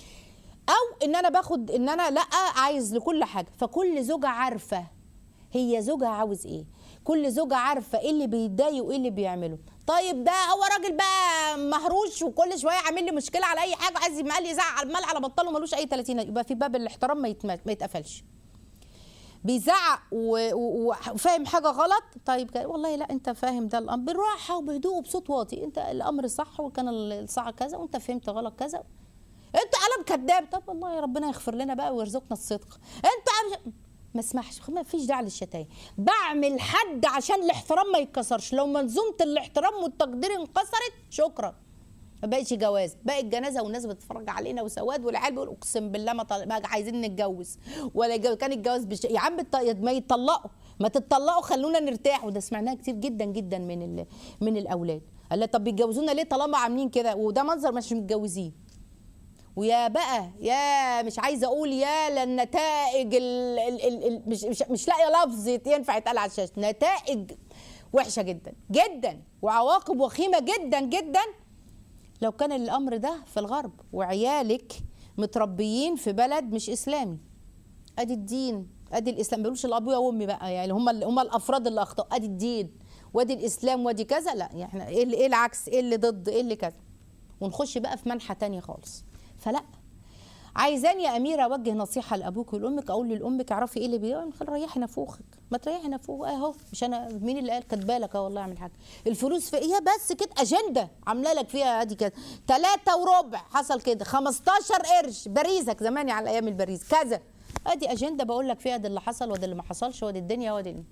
او ان انا باخد ان انا لا عايز لكل حاجه فكل زوجه عارفه هي زوجها عاوز ايه كل زوجة عارفة ايه اللي بيتضايق وايه اللي بيعمله طيب ده هو راجل بقى مهروش وكل شوية عامل لي مشكلة على اي حاجة عايز يمال يزعل مال على بطاله ملوش اي 30 يبقى في باب الاحترام ما, يتم... ما يتقفلش بيزعق و- و- وفاهم حاجه غلط طيب كده، والله لا انت فاهم ده الامر بالراحه وبهدوء وبصوت واطي انت الامر صح وكان الصح كذا وانت فهمت غلط كذا انت قلم كذاب طب والله ربنا يغفر لنا بقى ويرزقنا الصدق انت عم- ما اسمحش ما فيش داعي للشتايم بعمل حد عشان الاحترام ما يتكسرش لو منظومه الاحترام والتقدير انكسرت شكرا ما بقتش جواز بقت جنازه والناس بتتفرج علينا وسواد والعيال بيقول اقسم بالله ما, طل... ما عايزين نتجوز ولا جو... كان الجواز بش... يا عم الط- ما يتطلقوا ما تتطلقوا خلونا نرتاح وده سمعناها كتير جدا جدا من ال... من الاولاد قال لها طب بيتجوزونا ليه طالما عاملين كده وده منظر مش متجوزين ويا بقى يا مش عايزه اقول يا للنتائج ال ال ال ال مش مش مش لاقيه لفظ ينفع يتقال على الشاشه نتائج وحشه جدا جدا وعواقب وخيمه جدا جدا لو كان الامر ده في الغرب وعيالك متربيين في بلد مش اسلامي ادي الدين ادي الاسلام ما بيقولوش الابويا وامي بقى يعني هم هم الافراد اللي اخطاوا ادي الدين وادي الاسلام وادي كذا لا يعني احنا ايه اللي- ايه العكس ايه اللي ضد ايه اللي كذا ونخش بقى في منحى تانية خالص فلا عايزاني يا اميره اوجه نصيحه لابوك ولامك اقول لامك اعرفي ايه اللي بيقول ريحي نافوخك ما تريحي نافوخ اهو مش انا مين اللي قال كاتبه لك اهو والله اعمل حاجه الفلوس في ايه بس كده اجنده عامله لك فيها ادي كده ثلاثة وربع حصل كده 15 قرش باريزك زمان على ايام الباريز كذا ادي اجنده بقول لك فيها ده اللي حصل وده اللي ما حصلش وده الدنيا وده اللي.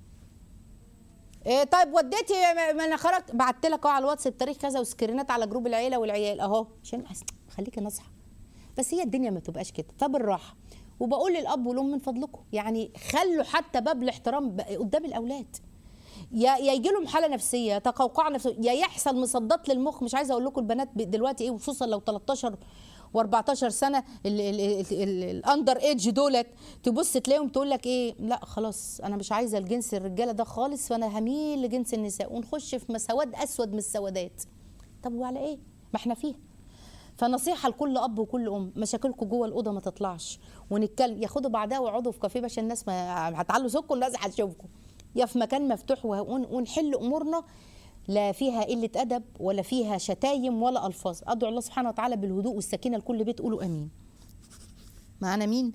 إيه طيب وديتي ما ما انا خرجت بعت لك اهو على الواتس بتاريخ كذا وسكرينات على جروب العيله والعيال اهو عشان أس- خليكي ناصحه بس هي الدنيا ما تبقاش كده فبالراحه وبقول للاب والام من فضلكم يعني خلوا حتى باب الاحترام ب- قدام الاولاد يا يا يجي لهم حاله نفسيه تقوقع نفسيه يا يحصل مصدات للمخ مش عايزه اقول لكم البنات ب- دلوقتي ايه وخصوصا لو 13 و14 سنه ال- ال- ال- ال- الاندر ايدج دولت تبص تلاقيهم تقول لك ايه لا خلاص انا مش عايزه الجنس الرجاله ده خالص فانا هميل لجنس النساء ونخش في مسواد اسود من السوادات طب وعلى ايه ما احنا فيها فنصيحه لكل اب وكل ام مشاكلكم جوه الاوضه ما تطلعش ونتكلم ياخدوا بعدها ويقعدوا في كافيه عشان الناس ما هتعلوا صوتكم الناس هتشوفكم يا في مكان مفتوح ون- ونحل امورنا لا فيها قله ادب ولا فيها شتايم ولا الفاظ ادعو الله سبحانه وتعالى بالهدوء والسكينه لكل بيت قولوا امين معانا مين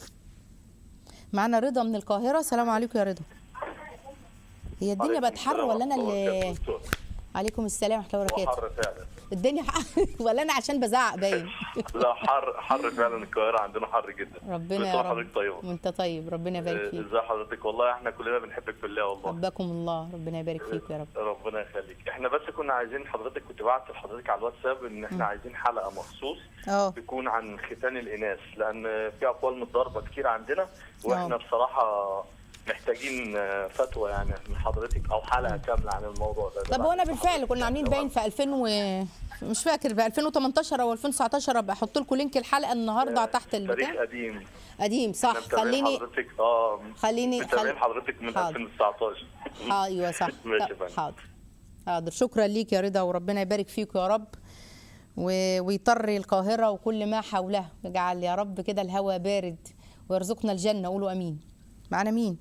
معانا رضا من القاهره السلام عليكم يا رضا هي الدنيا بقت حر ولا انا اللي عليكم السلام ورحمه الله وبركاته حر فعلا الدنيا حر ولا انا عشان بزعق باين لا حر حر فعلا القاهره عندنا حر جدا ربنا كل يا سنة رب حضرتك طيبه وانت طيب ربنا يبارك آه، فيك ازي حضرتك والله احنا كلنا بنحبك في الله والله حبكم الله ربنا يبارك فيك يا رب ربنا يخليك احنا بس كنا عايزين حضرتك كنت بعت لحضرتك على الواتساب ان احنا عايزين حلقه مخصوص اه تكون عن ختان الاناث لان في اقوال متضاربه كتير عندنا واحنا آه. بصراحه محتاجين آه، فتوى يعني من حضرتك او حلقه كامله عن الموضوع ده طب وانا بالفعل كنا عاملين باين في 2000 و مش فاكر بقى 2018 او 2019 ابقى احط لكم لينك الحلقه النهارده تحت تاريخ البتاع قديم قديم صح احنا متابعين خليني حضرتك اه خليني- متابعين خل- حضرتك من حاضر. 2019 اه ايوه صح ماشي طب يا فندم. حاضر حاضر شكرا ليك يا رضا وربنا يبارك فيك يا رب و... ويطر القاهره وكل ما حولها يجعل يا رب كده الهواء بارد ويرزقنا الجنه قولوا امين معانا مين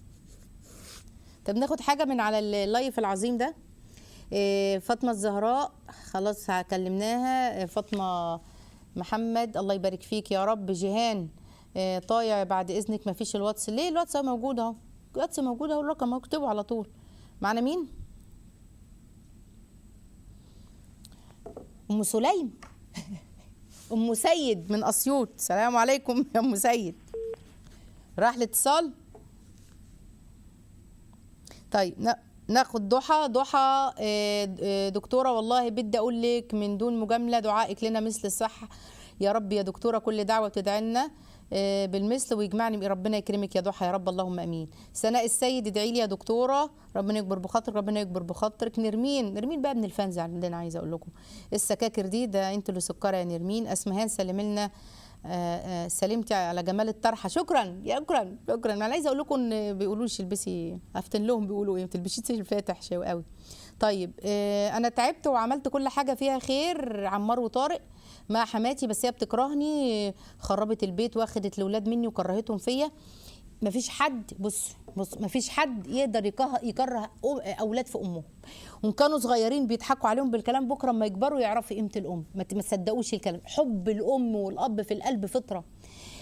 طب ناخد حاجه من على اللايف العظيم ده إيه، فاطمه الزهراء خلاص كلمناها إيه، فاطمه محمد الله يبارك فيك يا رب جيهان إيه، طايع بعد اذنك ما فيش الواتس ليه الواتس موجود اهو الواتس موجود اهو الرقم اهو اكتبه على طول معانا مين ام سليم ام سيد من اسيوط سلام عليكم يا ام سيد راح الاتصال طيب نا- ناخد ضحى ضحى آه، آه، دكتوره والله بدي اقول لك من دون مجامله دعائك لنا مثل الصحه يا رب يا دكتوره كل دعوه بتدعي لنا آه، بالمثل ويجمعني ربنا يكرمك يا ضحى يا رب اللهم امين سناء السيد ادعي لي يا دكتوره ربنا يكبر بخاطرك ربنا يكبر بخاطرك نرمين نرمين بقى من الفانز عندنا عايزه اقول لكم السكاكر دي ده انت اللي سكره يا نرمين اسمهان سلم لنا آه، آه، سلمتي على جمال الطرحه شكرا يا شكرا شكرا انا عايزه اقول لكم ان بيقولوش البسي افتن لهم بيقولوا ايه ما تلبسيش الفاتح شوي قوي طيب آه، انا تعبت وعملت كل حاجه فيها خير عمار وطارق مع حماتي بس هي بتكرهني خربت البيت واخدت الاولاد مني وكرهتهم فيا مفيش حد بص بص مفيش حد يقدر يكره, يكره أم- اولاد في امهم وان كانوا صغيرين بيضحكوا عليهم بالكلام بكره اما يكبروا يعرفوا قيمه الام ما ت- ما تصدقوش الكلام حب الام والاب في القلب فطره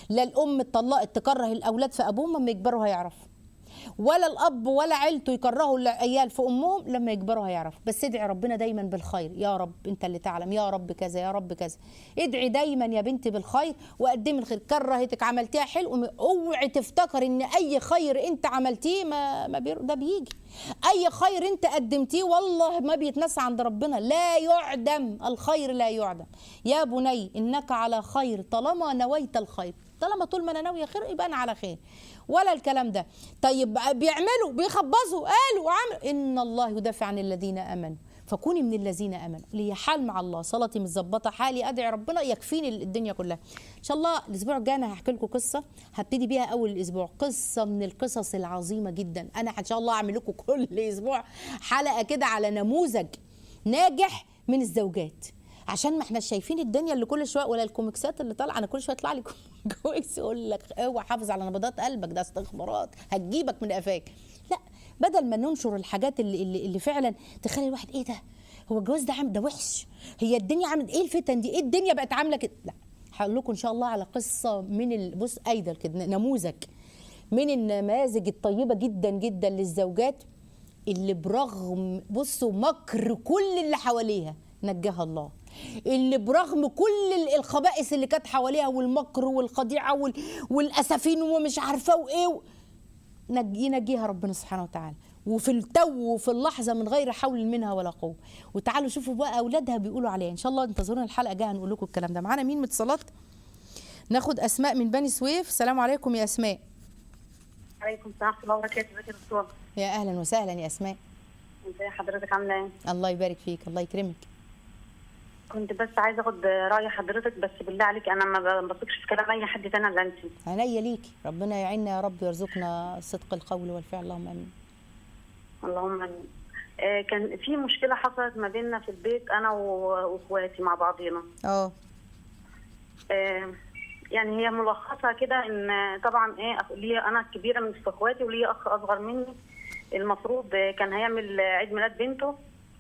لا الام اتطلقت تكره الاولاد في ابوهم لما يكبروا هيعرفوا ولا الاب ولا عيلته يكرهوا العيال في امهم لما يكبروا هيعرفوا بس ادعي ربنا دايما بالخير يا رب انت اللي تعلم يا رب كذا يا رب كذا ادعي دايما يا بنتي بالخير وقدمي الخير كرهتك عملتيها حلو اوعي تفتكر ان اي خير انت عملتيه ما, ما بير... ده بيجي اي خير انت قدمتيه والله ما بيتنسى عند ربنا لا يعدم الخير لا يعدم يا بني انك على خير طالما نويت الخير طالما طول ما انا ناويه خير يبقى انا على خير ولا الكلام ده طيب بيعملوا بيخبصوا قالوا وعملوا ان الله يدافع عن الذين امنوا فكوني من الذين امنوا لي حال مع الله صلاتي متظبطه حالي ادعي ربنا يكفيني الدنيا كلها ان شاء الله الاسبوع الجاي انا هحكي لكم قصه هبتدي بيها اول الاسبوع قصه من القصص العظيمه جدا انا ان شاء الله اعمل لكم كل اسبوع حلقه كده على نموذج ناجح من الزوجات عشان ما احنا شايفين الدنيا اللي كل شويه ولا الكوميكسات اللي طالعه انا كل شويه يطلع لي كوميكس يقول لك اوعى حافظ على نبضات قلبك ده استخبارات هتجيبك من قفاك لا بدل ما ننشر الحاجات اللي اللي, اللي فعلا تخلي الواحد ايه ده هو الجواز ده عامل ده وحش هي الدنيا عامله ايه الفتن دي ايه الدنيا بقت عامله كده لا هقول لكم ان شاء الله على قصه من ال... بص ايدل كده نموذج من النماذج الطيبه جدا جدا للزوجات اللي برغم بصوا مكر كل اللي حواليها نجاها الله اللي برغم كل الخبائث اللي كانت حواليها والمكر والخديعه وال... والاسفين ومش عارفه وايه و... ينجيها ربنا سبحانه وتعالى وفي التو وفي اللحظه من غير حول منها ولا قوه وتعالوا شوفوا بقى اولادها بيقولوا عليها ان شاء الله انتظرونا الحلقه الجايه هنقول لكم الكلام ده معانا مين متصلات ناخد اسماء من بني سويف السلام عليكم يا اسماء عليكم السلام ورحمه الله وبركاته ازيك يا دكتور يا اهلا وسهلا يا اسماء ازي حضرتك عامله ايه الله يبارك فيك الله يكرمك كنت بس عايزه اخد راي حضرتك بس بالله عليك انا ما بثقش في كلام اي حد تاني الا انت عينيا ليكي ربنا يعيننا يا رب ويرزقنا صدق القول والفعل اللهم امين اللهم امين آه كان في مشكله حصلت ما بيننا في البيت انا واخواتي مع بعضينا اه آه يعني هي ملخصها كده ان طبعا ايه ليا انا الكبيره من اخواتي وليا اخ اصغر مني المفروض كان هيعمل عيد ميلاد بنته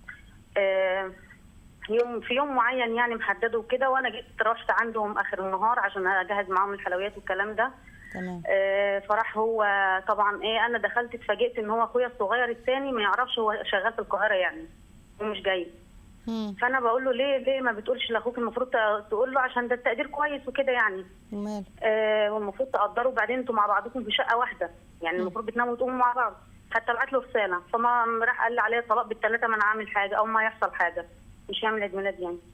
آه يوم في يوم معين يعني محدده وكده وانا جيت رحت عندهم اخر النهار عشان اجهز معاهم الحلويات والكلام ده تمام آه فراح هو طبعا ايه انا دخلت اتفاجئت ان هو اخويا الصغير الثاني ما يعرفش هو شغال في القاهره يعني ومش جاي مم. فانا بقول له ليه ليه ما بتقولش لاخوك المفروض تقول له عشان ده التقدير كويس وكده يعني مال آه والمفروض تقدروا بعدين انتوا مع بعضكم في شقه واحده يعني المفروض بتناموا وتقوموا مع بعض حتى بعت له رساله فما راح قال لي عليا الطلاق بالثلاثه ما انا عامل حاجه او ما يحصل حاجه مش هيعمل عيد ميلاد يعني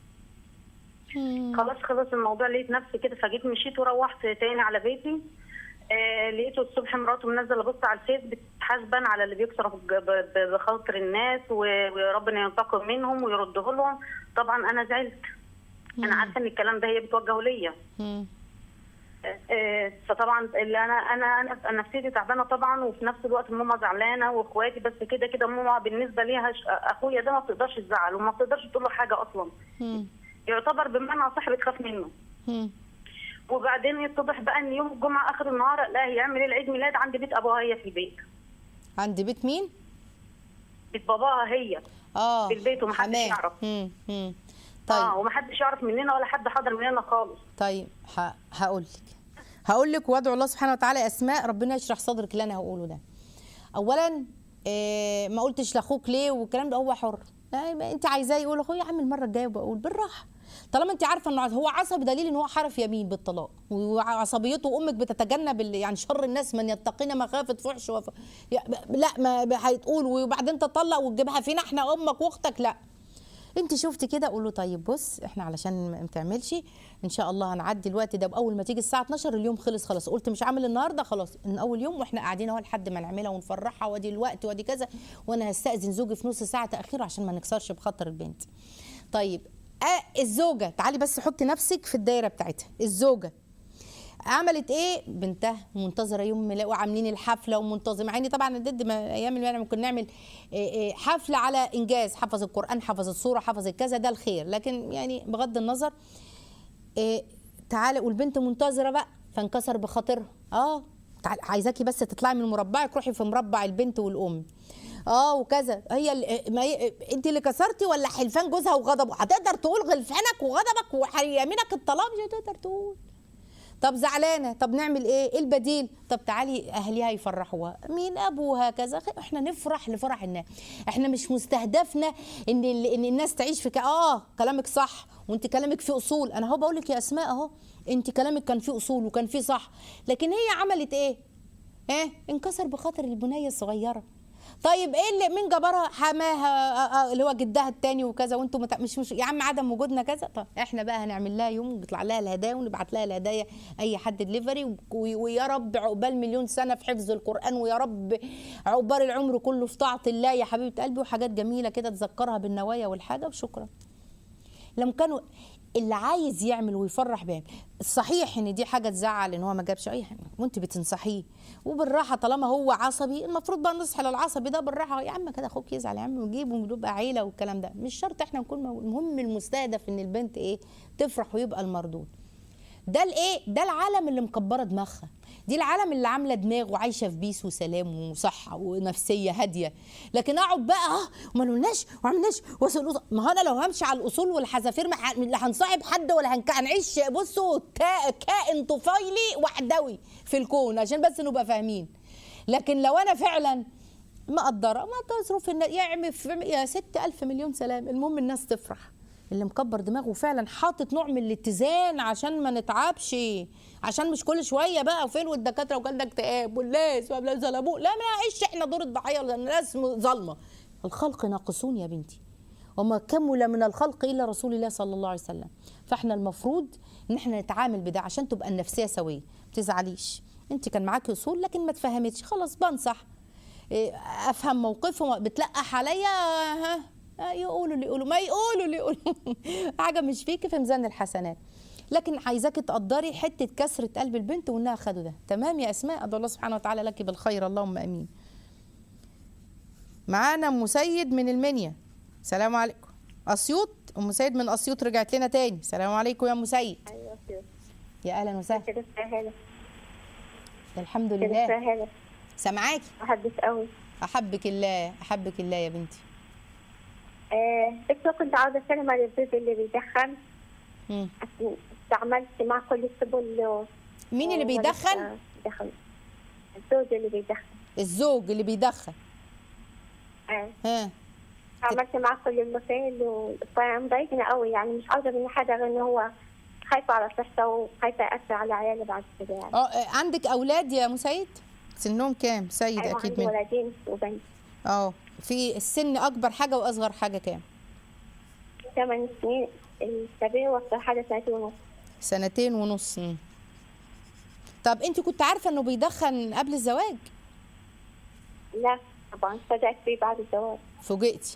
خلاص خلاص الموضوع لقيت نفسي كده فجيت مشيت وروحت تاني على بيتي آه لقيته الصبح مراته منزله بص على الفيس بتحاسبن على اللي بيكسر بخاطر الناس وربنا ينتقم منهم ويرده لهم طبعا انا زعلت انا عارفه ان الكلام ده هي بتوجهه ليا آه فطبعا اللي انا انا انا نفسيتي تعبانه طبعا وفي نفس الوقت ماما زعلانه واخواتي بس كده كده ماما بالنسبه ليها اخويا ده ما بتقدرش تزعل وما بتقدرش تقول له حاجه اصلا مم. يعتبر بمعنى اصح بتخاف منه مم. وبعدين يتضح بقى ان يوم الجمعه اخر النهار لا هيعمل العيد ميلاد عند بيت ابوها هي في البيت عند بيت مين؟ بيت باباها هي اه في البيت ومحدش حماه. يعرف مم. مم. اه طيب ومحدش يعرف مننا ولا حد حضر مننا خالص طيب ه... هقول لك هقول لك وادعو الله سبحانه وتعالى اسماء ربنا يشرح صدرك اللي انا هقوله ده اولا إيه ما قلتش لاخوك ليه والكلام ده هو حر يعني انت عايزاه يقول اخويا يا عم المره الجايه بقول بالراحه طالما انت عارفه انه هو عصبي دليل ان هو حرف يمين بالطلاق وعصبيته امك بتتجنب ال- يعني شر الناس من يتقين مخافه فحش وف... يا- لا ما ب- هيتقول وبعدين تطلق وتجيبها فينا احنا امك واختك لا انت شفتي كده قول له طيب بص احنا علشان ما تعملش ان شاء الله هنعدي الوقت ده باول ما تيجي الساعه 12 اليوم خلص خلاص قلت مش عامل النهارده خلاص من اول يوم واحنا قاعدين اهو لحد ما نعملها ونفرحها وادي الوقت وادي كذا وانا هستاذن زوجي في نص ساعه تاخير عشان ما نكسرش بخاطر البنت طيب آه الزوجه تعالي بس حطي نفسك في الدايره بتاعتها الزوجه عملت ايه بنتها منتظره يوم ميلاد وعاملين الحفله ومنتظمه يعني طبعا ضد ما ايام الميلاد ممكن نعمل إيه إيه حفله على انجاز حفظ القران حفظ السوره حفظ كذا ده الخير لكن يعني بغض النظر إيه تعالى والبنت منتظره بقى فانكسر بخاطرها اه تعالى عايزاكي بس تطلعي من مربعك روحي في مربع البنت والام اه وكذا هي ال- ما هي انت اللي كسرتي ولا حلفان جوزها وغضبه هتقدر تقول غلفانك وغضبك ويمينك الطلاق مش هتقدر تقول طب زعلانه طب نعمل ايه ايه البديل طب تعالي اهليها يفرحوها مين ابوها كذا خ- احنا نفرح لفرح الناس احنا مش مستهدفنا ان ال- ان الناس تعيش في ك... اه كلامك صح وانت كلامك فيه اصول انا اهو بقول لك يا اسماء اهو انت كلامك كان فيه اصول وكان فيه صح لكن هي عملت ايه ايه انكسر بخاطر البنيه الصغيره طيب ايه اللي مين جبرها حماها آه، آه، اللي هو جدها التاني وكذا وانتم مت... مش مش يا عم عدم وجودنا كذا طب احنا بقى هنعمل لها يوم ويطلع لها الهدايا ونبعت لها الهدايا اي حد دليفري و... ويا رب عقبال مليون سنه في حفظ القران ويا رب عقبال العمر كله في طاعه الله يا حبيبه قلبي وحاجات جميله كده تذكرها بالنوايا والحاجه وشكرا لما كانوا اللي عايز يعمل ويفرح بيعمل الصحيح ان دي حاجه تزعل ان هو ما جابش اي حاجه وانت بتنصحيه وبالراحه طالما هو عصبي المفروض بقى نصحى للعصبي ده بالراحه يا عم كده اخوك يزعل يا عم ونجيبه ونبقى عيله والكلام ده مش شرط احنا نكون مو- المهم المستهدف ان البنت ايه تفرح ويبقى المردود ده الايه ده العالم اللي مكبره دماغها دي العالم اللي عامله دماغ وعايشه في بيس وسلام وصحه ونفسيه هاديه لكن اقعد بقى اه وما قلناش وما عملناش وصل ما هو انا لو همشي على الاصول والحذافير ما ح- لا هنصاحب حد ولا هنك... هنعيش بصوا تا- كائن طفيلي وحدوي في الكون عشان بس نبقى فاهمين لكن لو انا فعلا مقدره ما تصرف الناس يعمل في- يا ست ألف مليون سلام المهم الناس تفرح اللي مكبر دماغه فعلا حاطط نوع من الاتزان عشان ما نتعبش عشان مش كل شويه بقى وفين والدكاتره وجالنا اكتئاب والناس ولا ظلموه لا ما نعيش احنا دور الضحيه ولا الناس ظالمه الخلق ناقصون يا بنتي وما كمل من الخلق الا رسول الله صلى الله عليه وسلم فاحنا المفروض ان احنا نتعامل بده عشان تبقى النفسيه سويه ما تزعليش انت كان معاكي اصول لكن ما تفهمتش خلاص بنصح إيه، افهم موقفهم بتلقح عليا ها آه، يقولوا اللي يقولوا ما يقولوا اللي يقولوا حاجه مش فيكي في ميزان الحسنات لكن عايزاكي تقدري حته كسره قلب البنت وانها خدوا ده تمام يا اسماء ادعو الله سبحانه وتعالى لك بالخير اللهم امين معانا ام سيد من المنيا سلام عليكم اسيوط ام سيد من اسيوط رجعت لنا تاني سلام عليكم يا ام سيد ايوه كده يا اهلا وسهلا كده سهله الحمد كده لله سهله سامعاكي احبك قوي احبك الله احبك الله يا بنتي آه بس كنت عاوزه اسلم على الزوج اللي بيدخن مم. استعملت مع كل السبل مين اللي بيدخن دخن الزوج اللي بيدخن الزوج اللي بيدخن آه. ها عملت معاه كل الوسائل وطبعا مضايقني قوي يعني مش عاوزه من حدا غير ان هو خايفه على صحته وخايفه ياثر على عيالي بعد كده يعني اه آه، عندك اولاد يا مسيد سنهم كام سيد أيوة اكيد عندي من ولدين وبنت اه في السن اكبر حاجه واصغر حاجه كام ثمان سنين الكبير واكثر حاجه سنتين ونص سنتين ونص مم. طب انت كنت عارفه انه بيدخن قبل الزواج لا طبعا بدات فيه بعد الزواج فوجئتي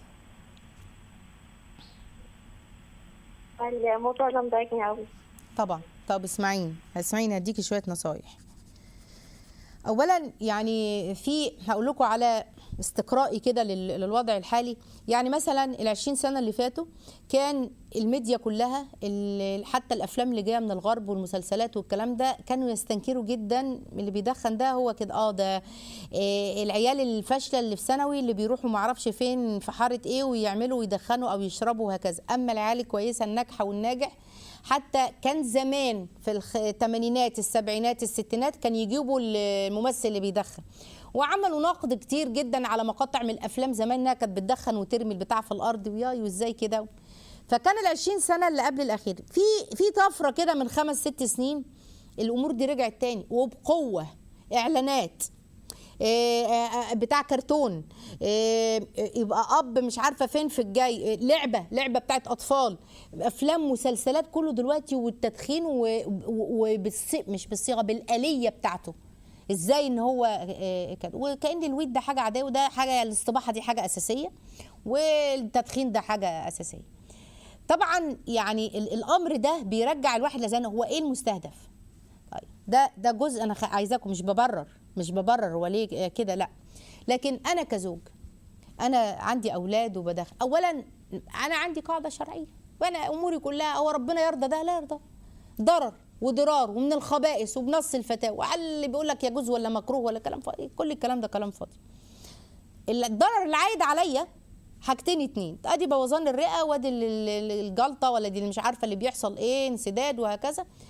الموضوع ده مضايقني قوي طبعا طب اسمعيني اسمعيني هديكي شويه نصايح اولا يعني في هقول لكم على استقرائي كده لل- للوضع الحالي يعني مثلا ال 20 سنه اللي فاتوا كان الميديا كلها ال- حتى الافلام اللي جايه من الغرب والمسلسلات والكلام ده كانوا يستنكروا جدا اللي بيدخن ده هو كده اه ده آه العيال الفاشله اللي في ثانوي اللي بيروحوا ما اعرفش فين في حاره ايه ويعملوا ويدخنوا او يشربوا وهكذا اما العيال الكويسه الناجحه والناجح حتى كان زمان في الخ- الثمانينات السبعينات الستينات كان يجيبوا الممثل اللي بيدخن وعملوا نقد كتير جدا على مقاطع من الافلام زمان انها كانت بتدخن وترمي البتاع في الارض وياي وازاي كده فكان ال 20 سنه اللي قبل الاخير في في طفره كده من خمس ست سنين الامور دي رجعت تاني وبقوه اعلانات إيه، آه، بتاع كرتون إيه، يبقى اب مش عارفه فين في الجاي إيه، لعبه لعبه بتاعت اطفال افلام مسلسلات كله دلوقتي والتدخين وبالص مش بالصيغه بالاليه بتاعته ازاي ان هو آه، كده وكان الويد ده حاجه عاديه وده حاجه الاستباحه دي حاجه اساسيه والتدخين ده حاجه اساسيه طبعا يعني ال- الامر ده بيرجع الواحد لزانه هو ايه المستهدف طيب ده ده جزء انا خ- عايزاكم مش ببرر مش ببرر هو ليه كده لا لكن انا كزوج انا عندي اولاد وبدخل اولا انا عندي قاعده شرعيه وانا اموري كلها هو ربنا يرضى ده لا يرضى ضرر وضرار ومن الخبائث وبنص الفتاوى على اللي بيقول لك يجوز ولا مكروه ولا كلام فاضي كل الكلام ده كلام فاضي الضرر اللي عايد عليا حاجتين اتنين ادي بوظان الرئه وادي ال- ال- ال- الجلطه ولا دي اللي مش عارفه اللي بيحصل ايه انسداد وهكذا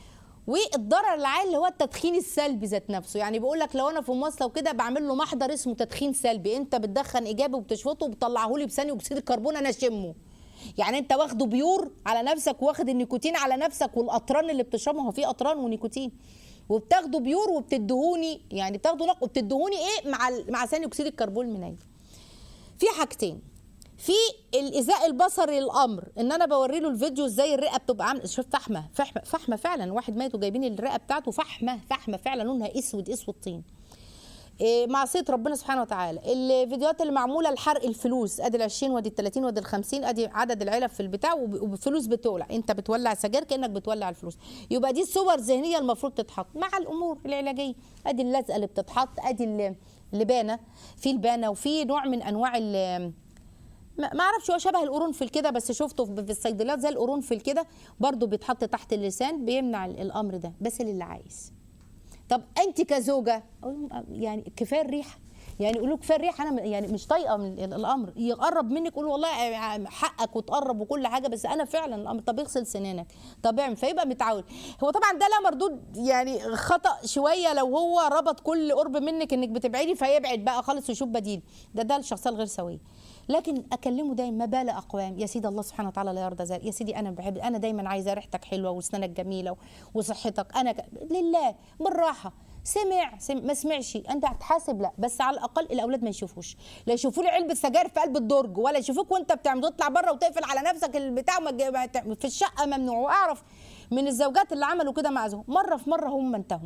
والضرر العالي اللي هو التدخين السلبي ذات نفسه يعني بيقول لك لو انا في مواصله وكده بعمل له محضر اسمه تدخين سلبي انت بتدخن ايجابي وبتشفطه وبتطلعه لي بثاني اكسيد الكربون انا اشمه يعني انت واخده بيور على نفسك واخد النيكوتين على نفسك والاطران اللي بتشربها هو في اطران ونيكوتين وبتاخده بيور وبتدهوني يعني بتاخده نق وبتدهوني ايه مع ال- مع ثاني اكسيد الكربون المنيل في حاجتين في الايذاء البصري للامر ان انا بوري له الفيديو ازاي الرئه بتبقى عامله شوف فحمه فحمه فحمه فعلا واحد ميت وجايبين الرئه بتاعته فحمه فحمه فعلا لونها اسود اسود طين إيه، معصيه ربنا سبحانه وتعالى الفيديوهات اللي معموله لحرق الفلوس ادي ال 20 وادي ال 30 وادي ال 50 ادي عدد العلب في البتاع وب- وبفلوس بتولع انت بتولع سجاير كانك بتولع الفلوس يبقى دي صور ذهنيه المفروض تتحط مع الامور العلاجيه ادي اللزقه اللي بتتحط ادي ال- اللبانه في البانه وفي نوع من انواع ال- ما ما اعرفش هو شبه القرنفل كده بس شفته في في الصيدليات زي القرنفل كده برضو بيتحط تحت اللسان بيمنع ال- الامر ده بس للي عايز طب انت كزوجه أقول لهم يعني كفايه الريحه يعني يقولوا كفايه الريحه انا م- يعني مش طايقه من ال- الامر يقرب منك يقول والله حقك وتقرب وكل حاجه بس انا فعلا الامر طب اغسل سنانك طب اعمل فيبقى متعود هو طبعا ده لا مردود يعني خطا شويه لو هو ربط كل قرب منك انك بتبعدي فيبعد بقى خالص ويشوف بديل ده ده الشخصيه الغير سويه لكن اكلمه دايما ما بال اقوام يا سيدي الله سبحانه وتعالى لا يرضى ذلك يا سيدي انا بحب انا دايما عايزه ريحتك حلوه واسنانك جميله وصحتك انا ك... لله بالراحه سمع, سمع ما سمعش انت هتحاسب لا بس على الاقل الاولاد ما يشوفوش لا يشوفوا لي علبه سجاير في قلب الدرج ولا يشوفوك وانت بتعمل تطلع بره وتقفل على نفسك البتاع وما تج- ما ت- في الشقه ممنوع واعرف من الزوجات اللي عملوا كده مع زوجهم مره في مره هم انتهوا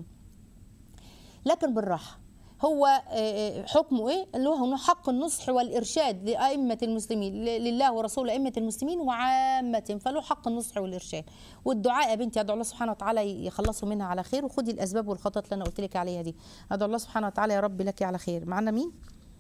لكن بالراحه هو آه، آه، حكمه ايه اللي هو إنه حق النصح والارشاد لائمه المسلمين ل- لله ورسوله ائمه المسلمين وعامه فله حق النصح والارشاد والدعاء يا بنتي ادعو الله سبحانه وتعالى يخلصوا منها على خير وخدي الاسباب والخطط اللي انا قلت لك عليها دي ادعو الله سبحانه وتعالى يا رب لك على خير معنا مين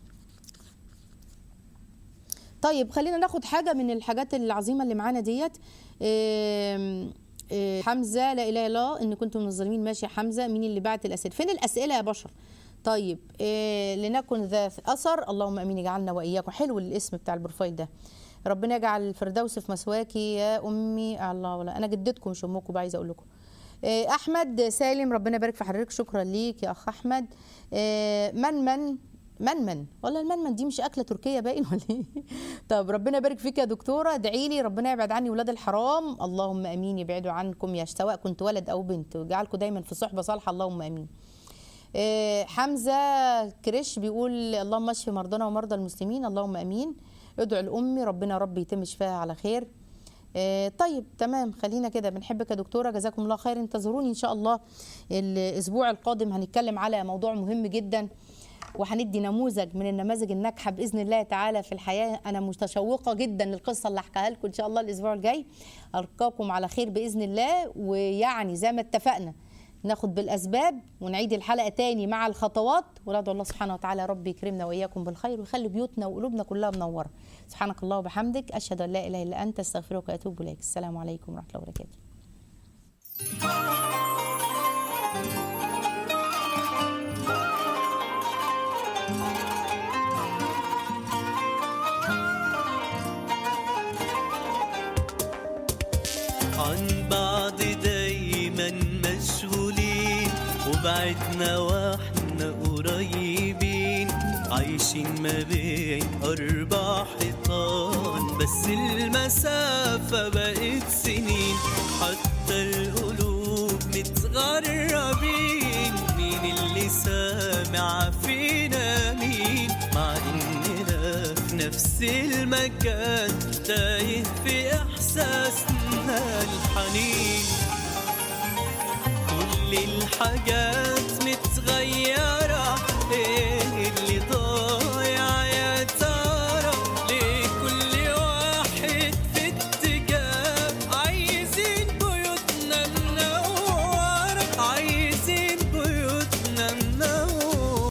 طيب خلينا ناخد حاجه من الحاجات العظيمه اللي معانا ديت آم، آه، حمزه لا اله الا الله ان كنتم من الظالمين ماشي يا حمزه مين اللي بعت الاسئله فين الاسئله يا بشر طيب آه، لنكن ذا اثر اللهم امين اجعلنا واياكم حلو الاسم بتاع البروفايل ده ربنا يجعل الفردوس في مسواكي يا امي الله ولا انا جدتكم مش امكم بقى عايزه اقول لكم آه، احمد سالم ربنا يبارك في حضرتك شكرا ليك يا اخ احمد آه، منمن منمن والله المنمن دي مش اكله تركيه باين ولا ايه طب ربنا يبارك فيك يا دكتوره ادعي لي ربنا يبعد عني ولاد الحرام اللهم امين يبعدوا عنكم يا سواء كنت ولد او بنت ويجعلكم دايما في صحبه صالحه اللهم امين آه، حمزه كريش بيقول اللهم اشف مرضانا ومرضى المسلمين اللهم امين ادعو لامي ربنا رب يتم شفاها على خير آه، طيب تمام خلينا كده بنحبك يا دكتوره جزاكم الله خير انتظروني ان شاء الله الاسبوع القادم هنتكلم على موضوع مهم جدا وهندي نموذج من النماذج الناجحه باذن الله تعالى في الحياه انا متشوقه جدا للقصه اللي هحكيها لكم ان شاء الله الاسبوع الجاي القاكم على خير باذن الله ويعني زي ما اتفقنا ناخد بالاسباب ونعيد الحلقه تاني مع الخطوات وندعو الله سبحانه وتعالى رب يكرمنا واياكم بالخير ويخلي بيوتنا وقلوبنا كلها منوره سبحانك الله وبحمدك اشهد ان لا اله الا انت استغفرك واتوب اليك السلام عليكم ورحمه الله وبركاته عن بعض دايما مشغولين وبعدنا واحنا قريبين عايشين ما بين أربع حيطان بس المسافة بقت سنين حتى القلوب متغربين مين اللي سامع فينا مين مع إننا في نفس المكان تايه في إحساسنا الحنين كل الحاجات متغيرة